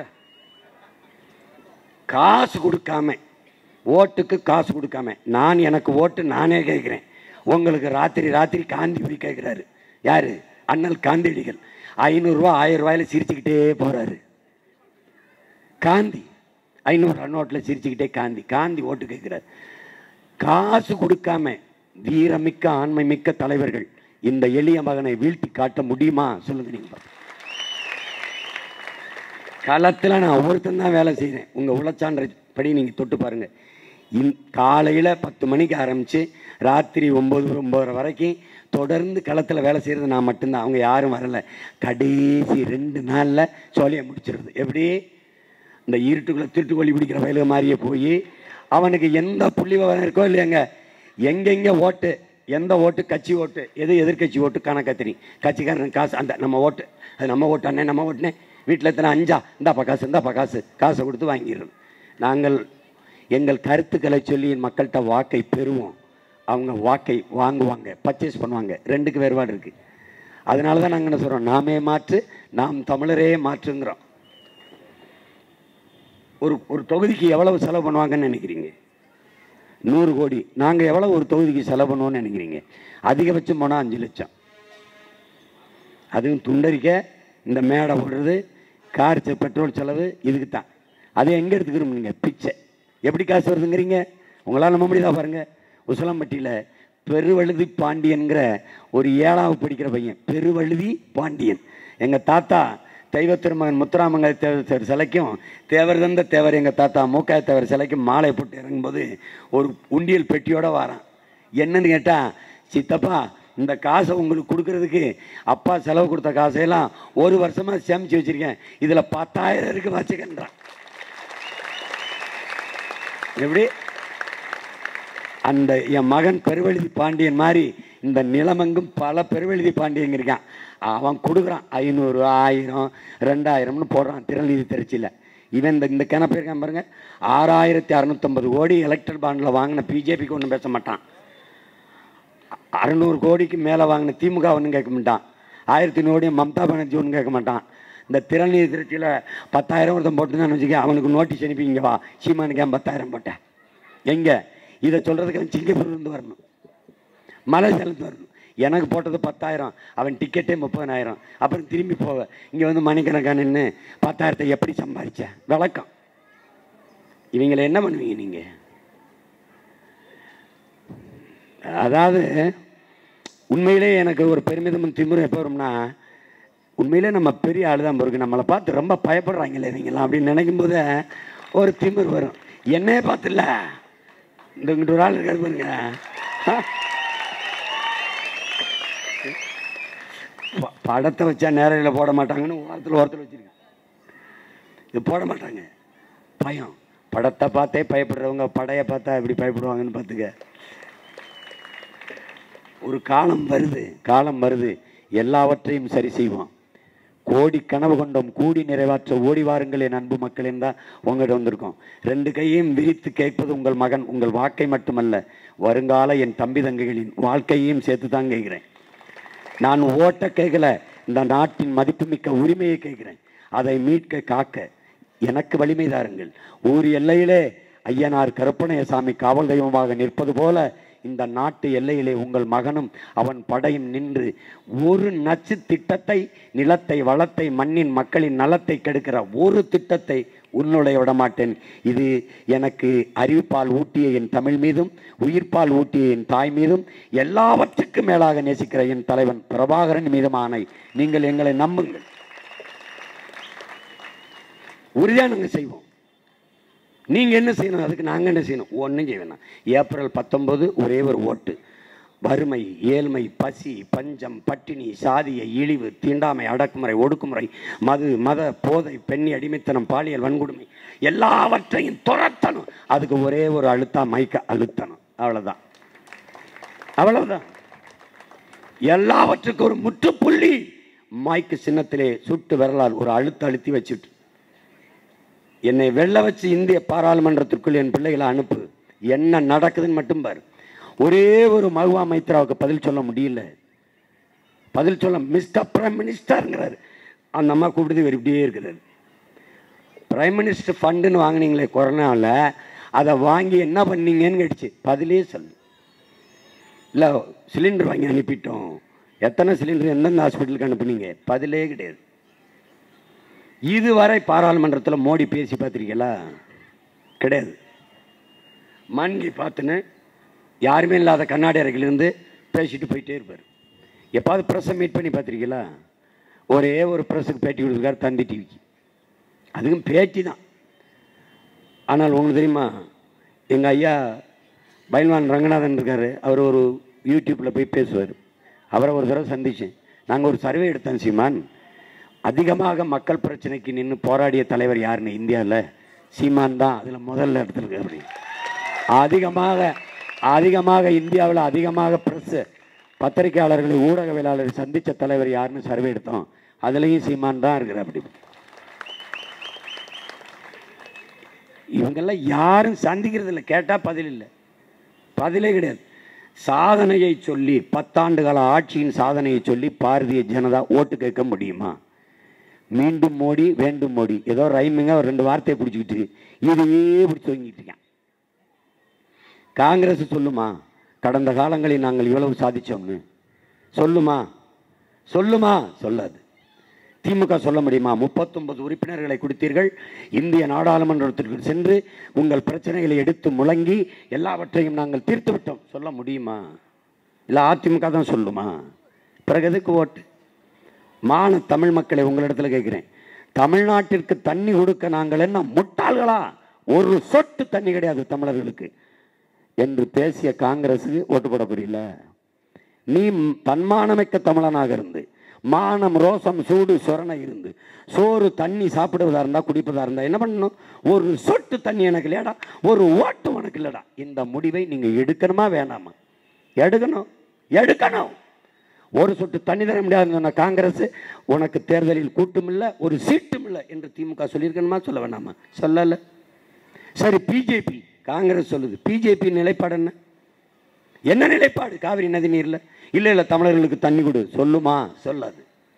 C: காசு கொடுக்காம ஓட்டுக்கு காசு கொடுக்காம நான் எனக்கு ஓட்டு நானே கேட்குறேன் உங்களுக்கு ராத்திரி ராத்திரி காந்தி போய் கேட்குறாரு யாரு அண்ணல் காந்தியடிகள் ஐநூறுரூவா ஆயிரம் ரூபாயில சிரிச்சுக்கிட்டே போறாரு காந்தி ஐநூறு நோட்டில் சிரிச்சுக்கிட்டே காந்தி காந்தி ஓட்டு கேட்குறாரு காசு கொடுக்காம வீரமிக்க ஆண்மை மிக்க தலைவர்கள் இந்த எளிய மகனை வீழ்த்தி காட்ட முடியுமா சொல்லுங்க நீங்க களத்தில் நான் ஒவ்வொருத்தன் தான் வேலை செய்கிறேன் உங்கள் உளச்சான்ற படி நீங்கள் தொட்டு பாருங்கள் இன் காலையில் பத்து மணிக்கு ஆரம்பித்து ராத்திரி ஒம்பது ஒம்பதரை வரைக்கும் தொடர்ந்து களத்தில் வேலை செய்கிறது நான் மட்டும்தான் அவங்க யாரும் வரல கடைசி ரெண்டு நாளில் சோழியை முடிச்சிடுறது எப்படி இந்த இருட்டுக்குள்ளே திருட்டுக்கோழி பிடிக்கிற வயலுக மாதிரியே போய் அவனுக்கு எந்த புள்ளி விவரம் இருக்கோ இல்லையாங்க எங்கெங்கே ஓட்டு எந்த ஓட்டு கட்சி ஓட்டு எது எதிர்க்கட்சி ஓட்டு கணக்கத்திரி கட்சிக்காரன் காசு அந்த நம்ம ஓட்டு அது நம்ம ஓட்டு அண்ணே நம்ம ஓட்டுனே வீட்டில் எத்தனை அஞ்சா இந்தாப்பா காசு இந்தாப்பா காசு காசை கொடுத்து வாங்கிடுறது நாங்கள் எங்கள் கருத்துக்களை சொல்லி மக்கள்கிட்ட வாக்கை பெறுவோம் அவங்க வாக்கை வாங்குவாங்க பர்ச்சேஸ் பண்ணுவாங்க ரெண்டுக்கு வேறுபாடு இருக்குது அதனால தான் நாங்கள் என்ன சொல்கிறோம் நாமே மாற்று நாம் தமிழரே மாற்றுங்கிறோம் ஒரு ஒரு தொகுதிக்கு எவ்வளவு செலவு பண்ணுவாங்கன்னு நினைக்கிறீங்க நூறு கோடி நாங்கள் எவ்வளோ ஒரு தொகுதிக்கு செலவு பண்ணுவோம்னு நினைக்கிறீங்க அதிகபட்சம் போனால் அஞ்சு லட்சம் அதுவும் துண்டறிக்க இந்த மேடை போடுறது கார் செ- பெட்ரோல் செலவு இதுக்கு தான் அதை எங்கே எடுத்துக்கிறோம் நீங்கள் பிச்சை எப்படி காசு வருதுங்கிறீங்க உங்களால் நம்ப முடியுதா பாருங்க உசலம்பட்டியில் பெருவழுதி பாண்டியன்கிற ஒரு ஏழாவது படிக்கிற பையன் பெருவழுதி பாண்டியன் எங்கள் தாத்தா தெய்வ திருமகன் முத்துராமங்க தேவர் தேவர் சிலைக்கும் தேவர் தந்த தேவர் எங்கள் தாத்தா மூக்காய தேவர் சிலைக்கும் மாலை போட்டு இறங்கும்போது ஒரு உண்டியல் பெட்டியோட வாரான் என்னன்னு கேட்டால் சித்தப்பா இந்த காசை உங்களுக்கு கொடுக்கறதுக்கு அப்பா செலவு கொடுத்த காசையெல்லாம் ஒரு வருஷமா சேமிச்சு வச்சிருக்கேன் இதில் பத்தாயிரம் இருக்கு வச்சுக்கன்றான் எப்படி அந்த என் மகன் பெருவெழுதி பாண்டியன் மாதிரி இந்த நிலமெங்கும் பல பெருவெழுதி பாண்டியங்க இருக்கான் அவன் கொடுக்குறான் ஐநூறு ஆயிரம் ரெண்டாயிரம்னு போடுறான் திருநீதி திருச்சியில் இவன் இந்த இந்த கிணப்பு இருக்கான் பாருங்க ஆறாயிரத்தி அறநூத்தம்பது கோடி எலக்ட்ரல் பாண்டில் வாங்கின பிஜேபிக்கு ஒன்றும் பேச மாட்டான் அறநூறு கோடிக்கு மேலே வாங்கின திமுக ஒன்றும் கேட்க மாட்டான் ஆயிரத்தி கோடி மம்தா பானர்ஜி ஒன்றும் கேட்க மாட்டான் இந்த திறநீர் திருச்சியில் பத்தாயிரம் ஒருத்தன் போட்டுருந்தான்னு வச்சுக்க அவனுக்கு நோட்டீஸ் அனுப்பி இங்கே வா சீமானுக்கு ஏன் பத்தாயிரம் போட்டேன் எங்கே இதை சொல்கிறதுக்கு அவன் சிங்கப்பூர்லேருந்து வரணும் மலேசியாலேருந்து வரணும் எனக்கு போட்டது பத்தாயிரம் அவன் டிக்கெட்டே முப்பதனாயிரம் அப்புறம் திரும்பி போவ இங்கே வந்து மணிக்கணக்காக நின்று பத்தாயிரத்தை எப்படி சம்பாதிச்சேன் விளக்கம் இவங்களை என்ன பண்ணுவீங்க நீங்கள் அதாவது உண்மையிலே எனக்கு ஒரு பெருமிதமும் திமிரும் எப்போ வரும்னா உண்மையிலே நம்ம பெரிய ஆள் தான் இருக்கு நம்மளை பார்த்து ரொம்ப பயப்படுறாங்களே இவங்கெல்லாம் அப்படின்னு நினைக்கும் போது ஒரு திமிர் வரும் என்னையே பார்த்துல இந்த இங்கிட்ட ஒரு ஆள் இருக்காரு பாருங்க ஆ? ப- படத்தை வச்சா நேரையில் போட மாட்டாங்கன்னு ஓரத்தில் ஓரத்தில் வச்சிருக்கேன் இது போட மாட்டாங்க பயம் படத்தை பார்த்தே பயப்படுறவங்க படையை பார்த்தா எப்படி பயப்படுவாங்கன்னு பார்த்துக்க ஒரு காலம் வருது காலம் வருது எல்லாவற்றையும் சரி செய்வோம் கோடி கனவு கொண்டோம் கூடி நிறைவாற்ற ஓடி வாருங்கள் என் அன்பு மக்கள் தான் உங்கள்கிட்ட வந்திருக்கோம் ரெண்டு கையையும் விரித்து கேட்பது உங்கள் மகன் உங்கள் வாக்கை மட்டுமல்ல வருங்கால என் தம்பி தங்கைகளின் வாழ்க்கையையும் சேர்த்து தான் கேட்கிறேன் நான் ஓட்ட கேட்கல இந்த நாட்டின் மதிப்புமிக்க உரிமையை கேட்கிறேன் அதை மீட்க காக்க எனக்கு வலிமை தாருங்கள் ஊர் எல்லையிலே ஐயனார் கருப்பணையசாமி காவல் தெய்வமாக நிற்பது போல இந்த நாட்டு எல்லையிலே உங்கள் மகனும் அவன் படையும் நின்று ஒரு நச்சு திட்டத்தை நிலத்தை வளத்தை மண்ணின் மக்களின் நலத்தை கெடுக்கிற ஒரு திட்டத்தை உன்னுடைய விட மாட்டேன் இது எனக்கு அறிவுப்பால் ஊட்டிய என் தமிழ் மீதும் உயிர்ப்பால் ஊட்டிய என் தாய் மீதும் எல்லாவற்றுக்கும் மேலாக நேசிக்கிற என் தலைவன் பிரபாகரன் மீதும் ஆணை நீங்கள் எங்களை நம்புங்கள் உறுதியாக நாங்கள் செய்வோம் நீங்கள் என்ன செய்யணும் அதுக்கு நாங்கள் என்ன செய்யணும் ஒன்றும் செய்ய வேணாம் ஏப்ரல் பத்தொன்பது ஒரே ஒரு ஓட்டு வறுமை ஏழ்மை பசி பஞ்சம் பட்டினி சாதிய இழிவு தீண்டாமை அடக்குமுறை ஒடுக்குமுறை மது மத போதை பெண்ணி அடிமைத்தனம் பாலியல் வன்கொடுமை எல்லாவற்றையும் துரத்தணும் அதுக்கு ஒரே ஒரு அழுத்தா மைக்க அழுத்தணும் அவ்வளவுதான் அவ்வளவுதான் எல்லாவற்றுக்கும் ஒரு முற்றுப்புள்ளி மைக்கு சின்னத்திலே சுட்டு விரலால் ஒரு அழுத்த அழுத்தி வச்சுட்டு என்னை வெள்ள வச்சு இந்திய பாராளுமன்றத்திற்குள் என் பிள்ளைகளை அனுப்பு என்ன நடக்குதுன்னு மட்டும் பாரு ஒரே ஒரு மகுவா மைத்ராவுக்கு பதில் சொல்ல முடியல பதில் சொல்ல மிஸ்டர் பிரைம் மினிஸ்டருங்கிறாரு அந்த அம்மா கூப்பிட்டு இவர் இப்படியே இருக்கிறாரு பிரைம் மினிஸ்டர் ஃபண்டுன்னு வாங்குனீங்களே கொரோனாவில் அதை வாங்கி என்ன பண்ணீங்கன்னு கேட்டுச்சு பதிலே சொல்லு இல்லை சிலிண்டர் வாங்கி அனுப்பிட்டோம் எத்தனை சிலிண்டர் எந்தெந்த ஹாஸ்பிட்டலுக்கு அனுப்புனீங்க பதிலே கிடையாது இதுவரை பாராளுமன்றத்தில் மோடி பேசி பார்த்துருக்கீங்களா கிடையாது மன்கி பார்த்துன்னு யாருமே இல்லாத கண்ணாடி அறையிலிருந்து பேசிட்டு போயிட்டே இருப்பார் எப்பாவது ப்ரெஸ்ஸை மீட் பண்ணி பார்த்துருக்கீங்களா ஒரே ஒரு ப்ரெஸ்ஸுக்கு பேட்டி கொடுத்துருக்காரு தந்தி டிவிக்கு அதுவும் பேட்டி தான் ஆனால் உங்களுக்கு தெரியுமா எங்கள் ஐயா பைல்வான் ரங்கநாதன் இருக்கார் அவர் ஒரு யூடியூப்பில் போய் பேசுவார் அவரை ஒரு தடவை சந்தித்தேன் நாங்கள் ஒரு சர்வே எடுத்தோம் சீமான் அதிகமாக மக்கள் பிரச்சனைக்கு நின்று போராடிய தலைவர் யாருன்னு இந்தியாவில் சீமான் தான் அதில் முதல்ல இடத்துல இருக்கு அப்படி அதிகமாக அதிகமாக இந்தியாவில் அதிகமாக ப்ரெஸ்ஸு பத்திரிகையாளர்களை ஊடகவியலாளர் சந்தித்த தலைவர் யாருன்னு சர்வே எடுத்தோம் அதுலேயும் சீமான் தான் இருக்கிற அப்படி இவங்கெல்லாம் யாரும் சந்திக்கிறது இல்லை கேட்டால் பதில் இல்லை பதிலே கிடையாது சாதனையை சொல்லி பத்தாண்டு கால ஆட்சியின் சாதனையை சொல்லி பாரதிய ஜனதா ஓட்டு கேட்க முடியுமா மீண்டும் மோடி வேண்டும் மோடி ஏதோ ரைமிங்க ஒரு ரெண்டு வார்த்தையை பிடிச்சிக்கிட்டு இதையே பிடிச்சி வாங்கிட்டு இருக்கான் காங்கிரஸ் சொல்லுமா கடந்த காலங்களில் நாங்கள் இவ்வளவு சாதிச்சோம்னு சொல்லுமா சொல்லுமா சொல்லாது திமுக சொல்ல முடியுமா முப்பத்தொன்பது உறுப்பினர்களை கொடுத்தீர்கள் இந்திய நாடாளுமன்றத்திற்கு சென்று உங்கள் பிரச்சனைகளை எடுத்து முழங்கி எல்லாவற்றையும் நாங்கள் தீர்த்து விட்டோம் சொல்ல முடியுமா இல்லை அதிமுக தான் சொல்லுமா பிறகு எதுக்கு ஓட்டு மான தமிழ் மக்களை உங்களிடத்துல கேட்கிறேன் தமிழ்நாட்டிற்கு தண்ணி கொடுக்க நாங்கள் என்ன முட்டாள்களா ஒரு சொட்டு தண்ணி கிடையாது தமிழர்களுக்கு என்று பேசிய காங்கிரஸுக்கு ஓட்டு போட புரியல நீ தன்மானமிக்க தமிழனாக இருந்து மானம் ரோசம் சூடு சொரணை இருந்து சோறு தண்ணி சாப்பிடுவதா இருந்தா குடிப்பதா இருந்தா என்ன பண்ணணும் ஒரு சொட்டு தண்ணி எனக்கு இல்லையாடா ஒரு ஓட்டு உனக்கு உனக்கு இல்லடா இந்த முடிவை நீங்க எடுக்கணுமா வேணாமா எடுக்கணும் எடுக்கணும் ஒரு சொட்டு தண்ணி தர முடியாதுன்னு சொன்ன காங்கிரஸ் உனக்கு தேர்தலில் கூட்டும் இல்லை ஒரு சீட்டும் இல்லை என்று திமுக சொல்லியிருக்கணுமா சொல்ல வேணாமா சொல்லலை சரி பிஜேபி காங்கிரஸ் சொல்லுது பிஜேபி நிலைப்பாடு என்ன என்ன நிலைப்பாடு காவிரி நதி நீர்ல இல்ல இல்ல தமிழர்களுக்கு தண்ணி கொடு சொல்லுமா சொல்லாது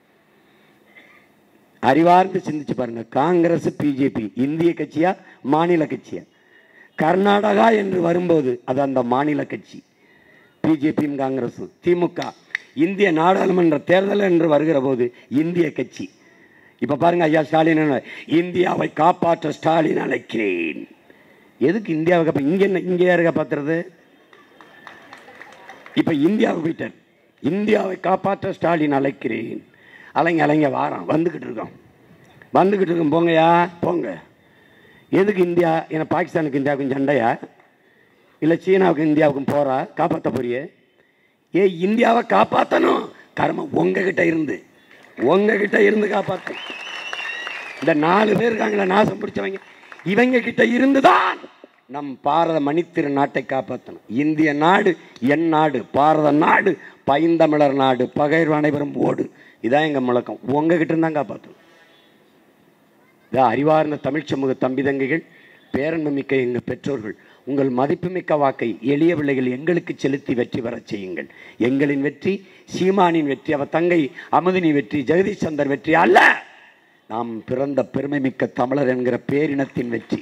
C: அறிவார்ந்து சிந்திச்சு பாருங்க காங்கிரஸ் பிஜேபி இந்திய கட்சியா மாநில கட்சியா கர்நாடகா என்று வரும்போது அது அந்த மாநில கட்சி பிஜேபியும் காங்கிரஸும் திமுக இந்திய நாடாளுமன்ற தேர்தல் என்று வருகிற போது இந்திய கட்சி இப்ப பாருங்க ஐயா ஸ்டாலின் என்ன, இந்தியாவை காப்பாற்ற ஸ்டாலின் அழைக்கிறேன் எதுக்கு இந்தியாவை காப்பா இங்க என்ன இங்க யாரு காப்பாத்துறது இப்ப இந்தியாவுக்கு போயிட்டார் இந்தியாவை காப்பாற்ற ஸ்டாலின் அழைக்கிறேன் அலைங்க அலைங்க வாரம் வந்துகிட்டு இருக்கோம் வந்துகிட்டு இருக்கோம் போங்கயா போங்க எதுக்கு இந்தியா ஏன்னா பாகிஸ்தானுக்கு இந்தியாவுக்கும் சண்டையா இல்லை சீனாவுக்கும் இந்தியாவுக்கும் போறா காப்பாற்ற போறியே ஏ இந்தியாவை காப்பாற்றணும் கர்மம் உங்ககிட்ட இருந்து உங்ககிட்ட இருந்து காப்பாற்றணும் இந்த நாலு பேர் இருக்காங்களே நாசம் பிடிச்சவங்க இவங்க கிட்ட இருந்துதான் நம் பாரத மணித்திரு நாட்டை காப்பாற்றணும் இந்திய நாடு என் நாடு பாரத நாடு பைந்தமிழர் நாடு பகைர் அனைவரும் ஓடு இதான் எங்க முழக்கம் உங்ககிட்ட இருந்தான் காப்பாற்றணும் இதான் அறிவார்ந்த தமிழ் சமூக தம்பி தங்கைகள் பேரன்புமிக்க எங்கள் பெற்றோர்கள் உங்கள் மதிப்புமிக்க வாக்கை எளிய பிள்ளைகள் எங்களுக்கு செலுத்தி வெற்றி பெறச் செய்யுங்கள் எங்களின் வெற்றி சீமானின் வெற்றி அவ தங்கை அமுதினி வெற்றி ஜெகதீஷ் சந்தர் வெற்றி அல்ல நாம் பிறந்த பெருமைமிக்க தமிழர் என்கிற பேரினத்தின் வெற்றி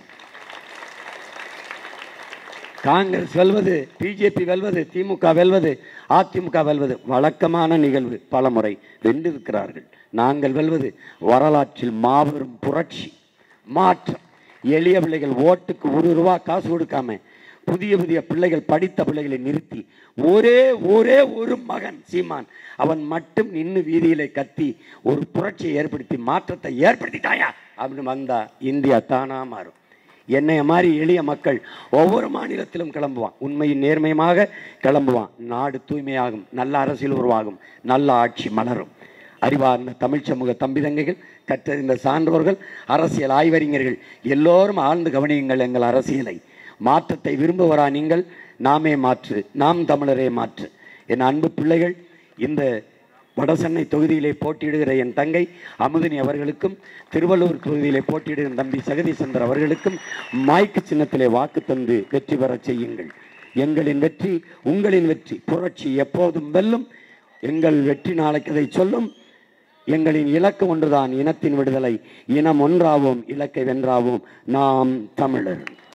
C: காங்கிரஸ் வெல்வது பிஜேபி வெல்வது திமுக வெல்வது அதிமுக வெல்வது வழக்கமான நிகழ்வு பல முறை வென்றிருக்கிறார்கள் நாங்கள் வெல்வது வரலாற்றில் மாபெரும் புரட்சி மாற்றம் எளிய பிள்ளைகள் ஓட்டுக்கு ஒரு ரூபா காசு கொடுக்காம புதிய புதிய பிள்ளைகள் படித்த பிள்ளைகளை நிறுத்தி ஒரே ஒரே ஒரு மகன் சீமான் அவன் மட்டும் நின்று வீதியிலே கத்தி ஒரு புரட்சியை ஏற்படுத்தி மாற்றத்தை ஏற்படுத்திட்டாயா அப்படின்னு வந்தா இந்தியா தானா மாறும் என்னைய மாதிரி எளிய மக்கள் ஒவ்வொரு மாநிலத்திலும் கிளம்புவான் உண்மையின் நேர்மையுமாக கிளம்புவான் நாடு தூய்மையாகும் நல்ல அரசியல் உருவாகும் நல்ல ஆட்சி மலரும் அறிவார்ந்த தமிழ் சமூக தம்பிதங்கைகள் கற்றறிந்த சான்றோர்கள் அரசியல் ஆய்வறிஞர்கள் எல்லோரும் ஆழ்ந்து கவனியுங்கள் எங்கள் அரசியலை மாற்றத்தை விரும்புவரா நீங்கள் நாமே மாற்று நாம் தமிழரே மாற்று என் அன்பு பிள்ளைகள் இந்த வடசென்னை தொகுதியிலே போட்டியிடுகிற என் தங்கை அமுதினி அவர்களுக்கும் திருவள்ளூர் தொகுதியிலே போட்டியிடுகிற தம்பி சகதீசந்தர் அவர்களுக்கும் மாய்க்கு சின்னத்திலே வாக்கு தந்து வெற்றி பெறச் செய்யுங்கள் எங்களின் வெற்றி உங்களின் வெற்றி புரட்சி எப்போதும் வெல்லும் எங்கள் வெற்றி நாளைக்கு அதை சொல்லும் எங்களின் இலக்கு ஒன்றுதான் இனத்தின் விடுதலை இனம் ஒன்றாவோம் இலக்கை வென்றாவோம் நாம் தமிழர்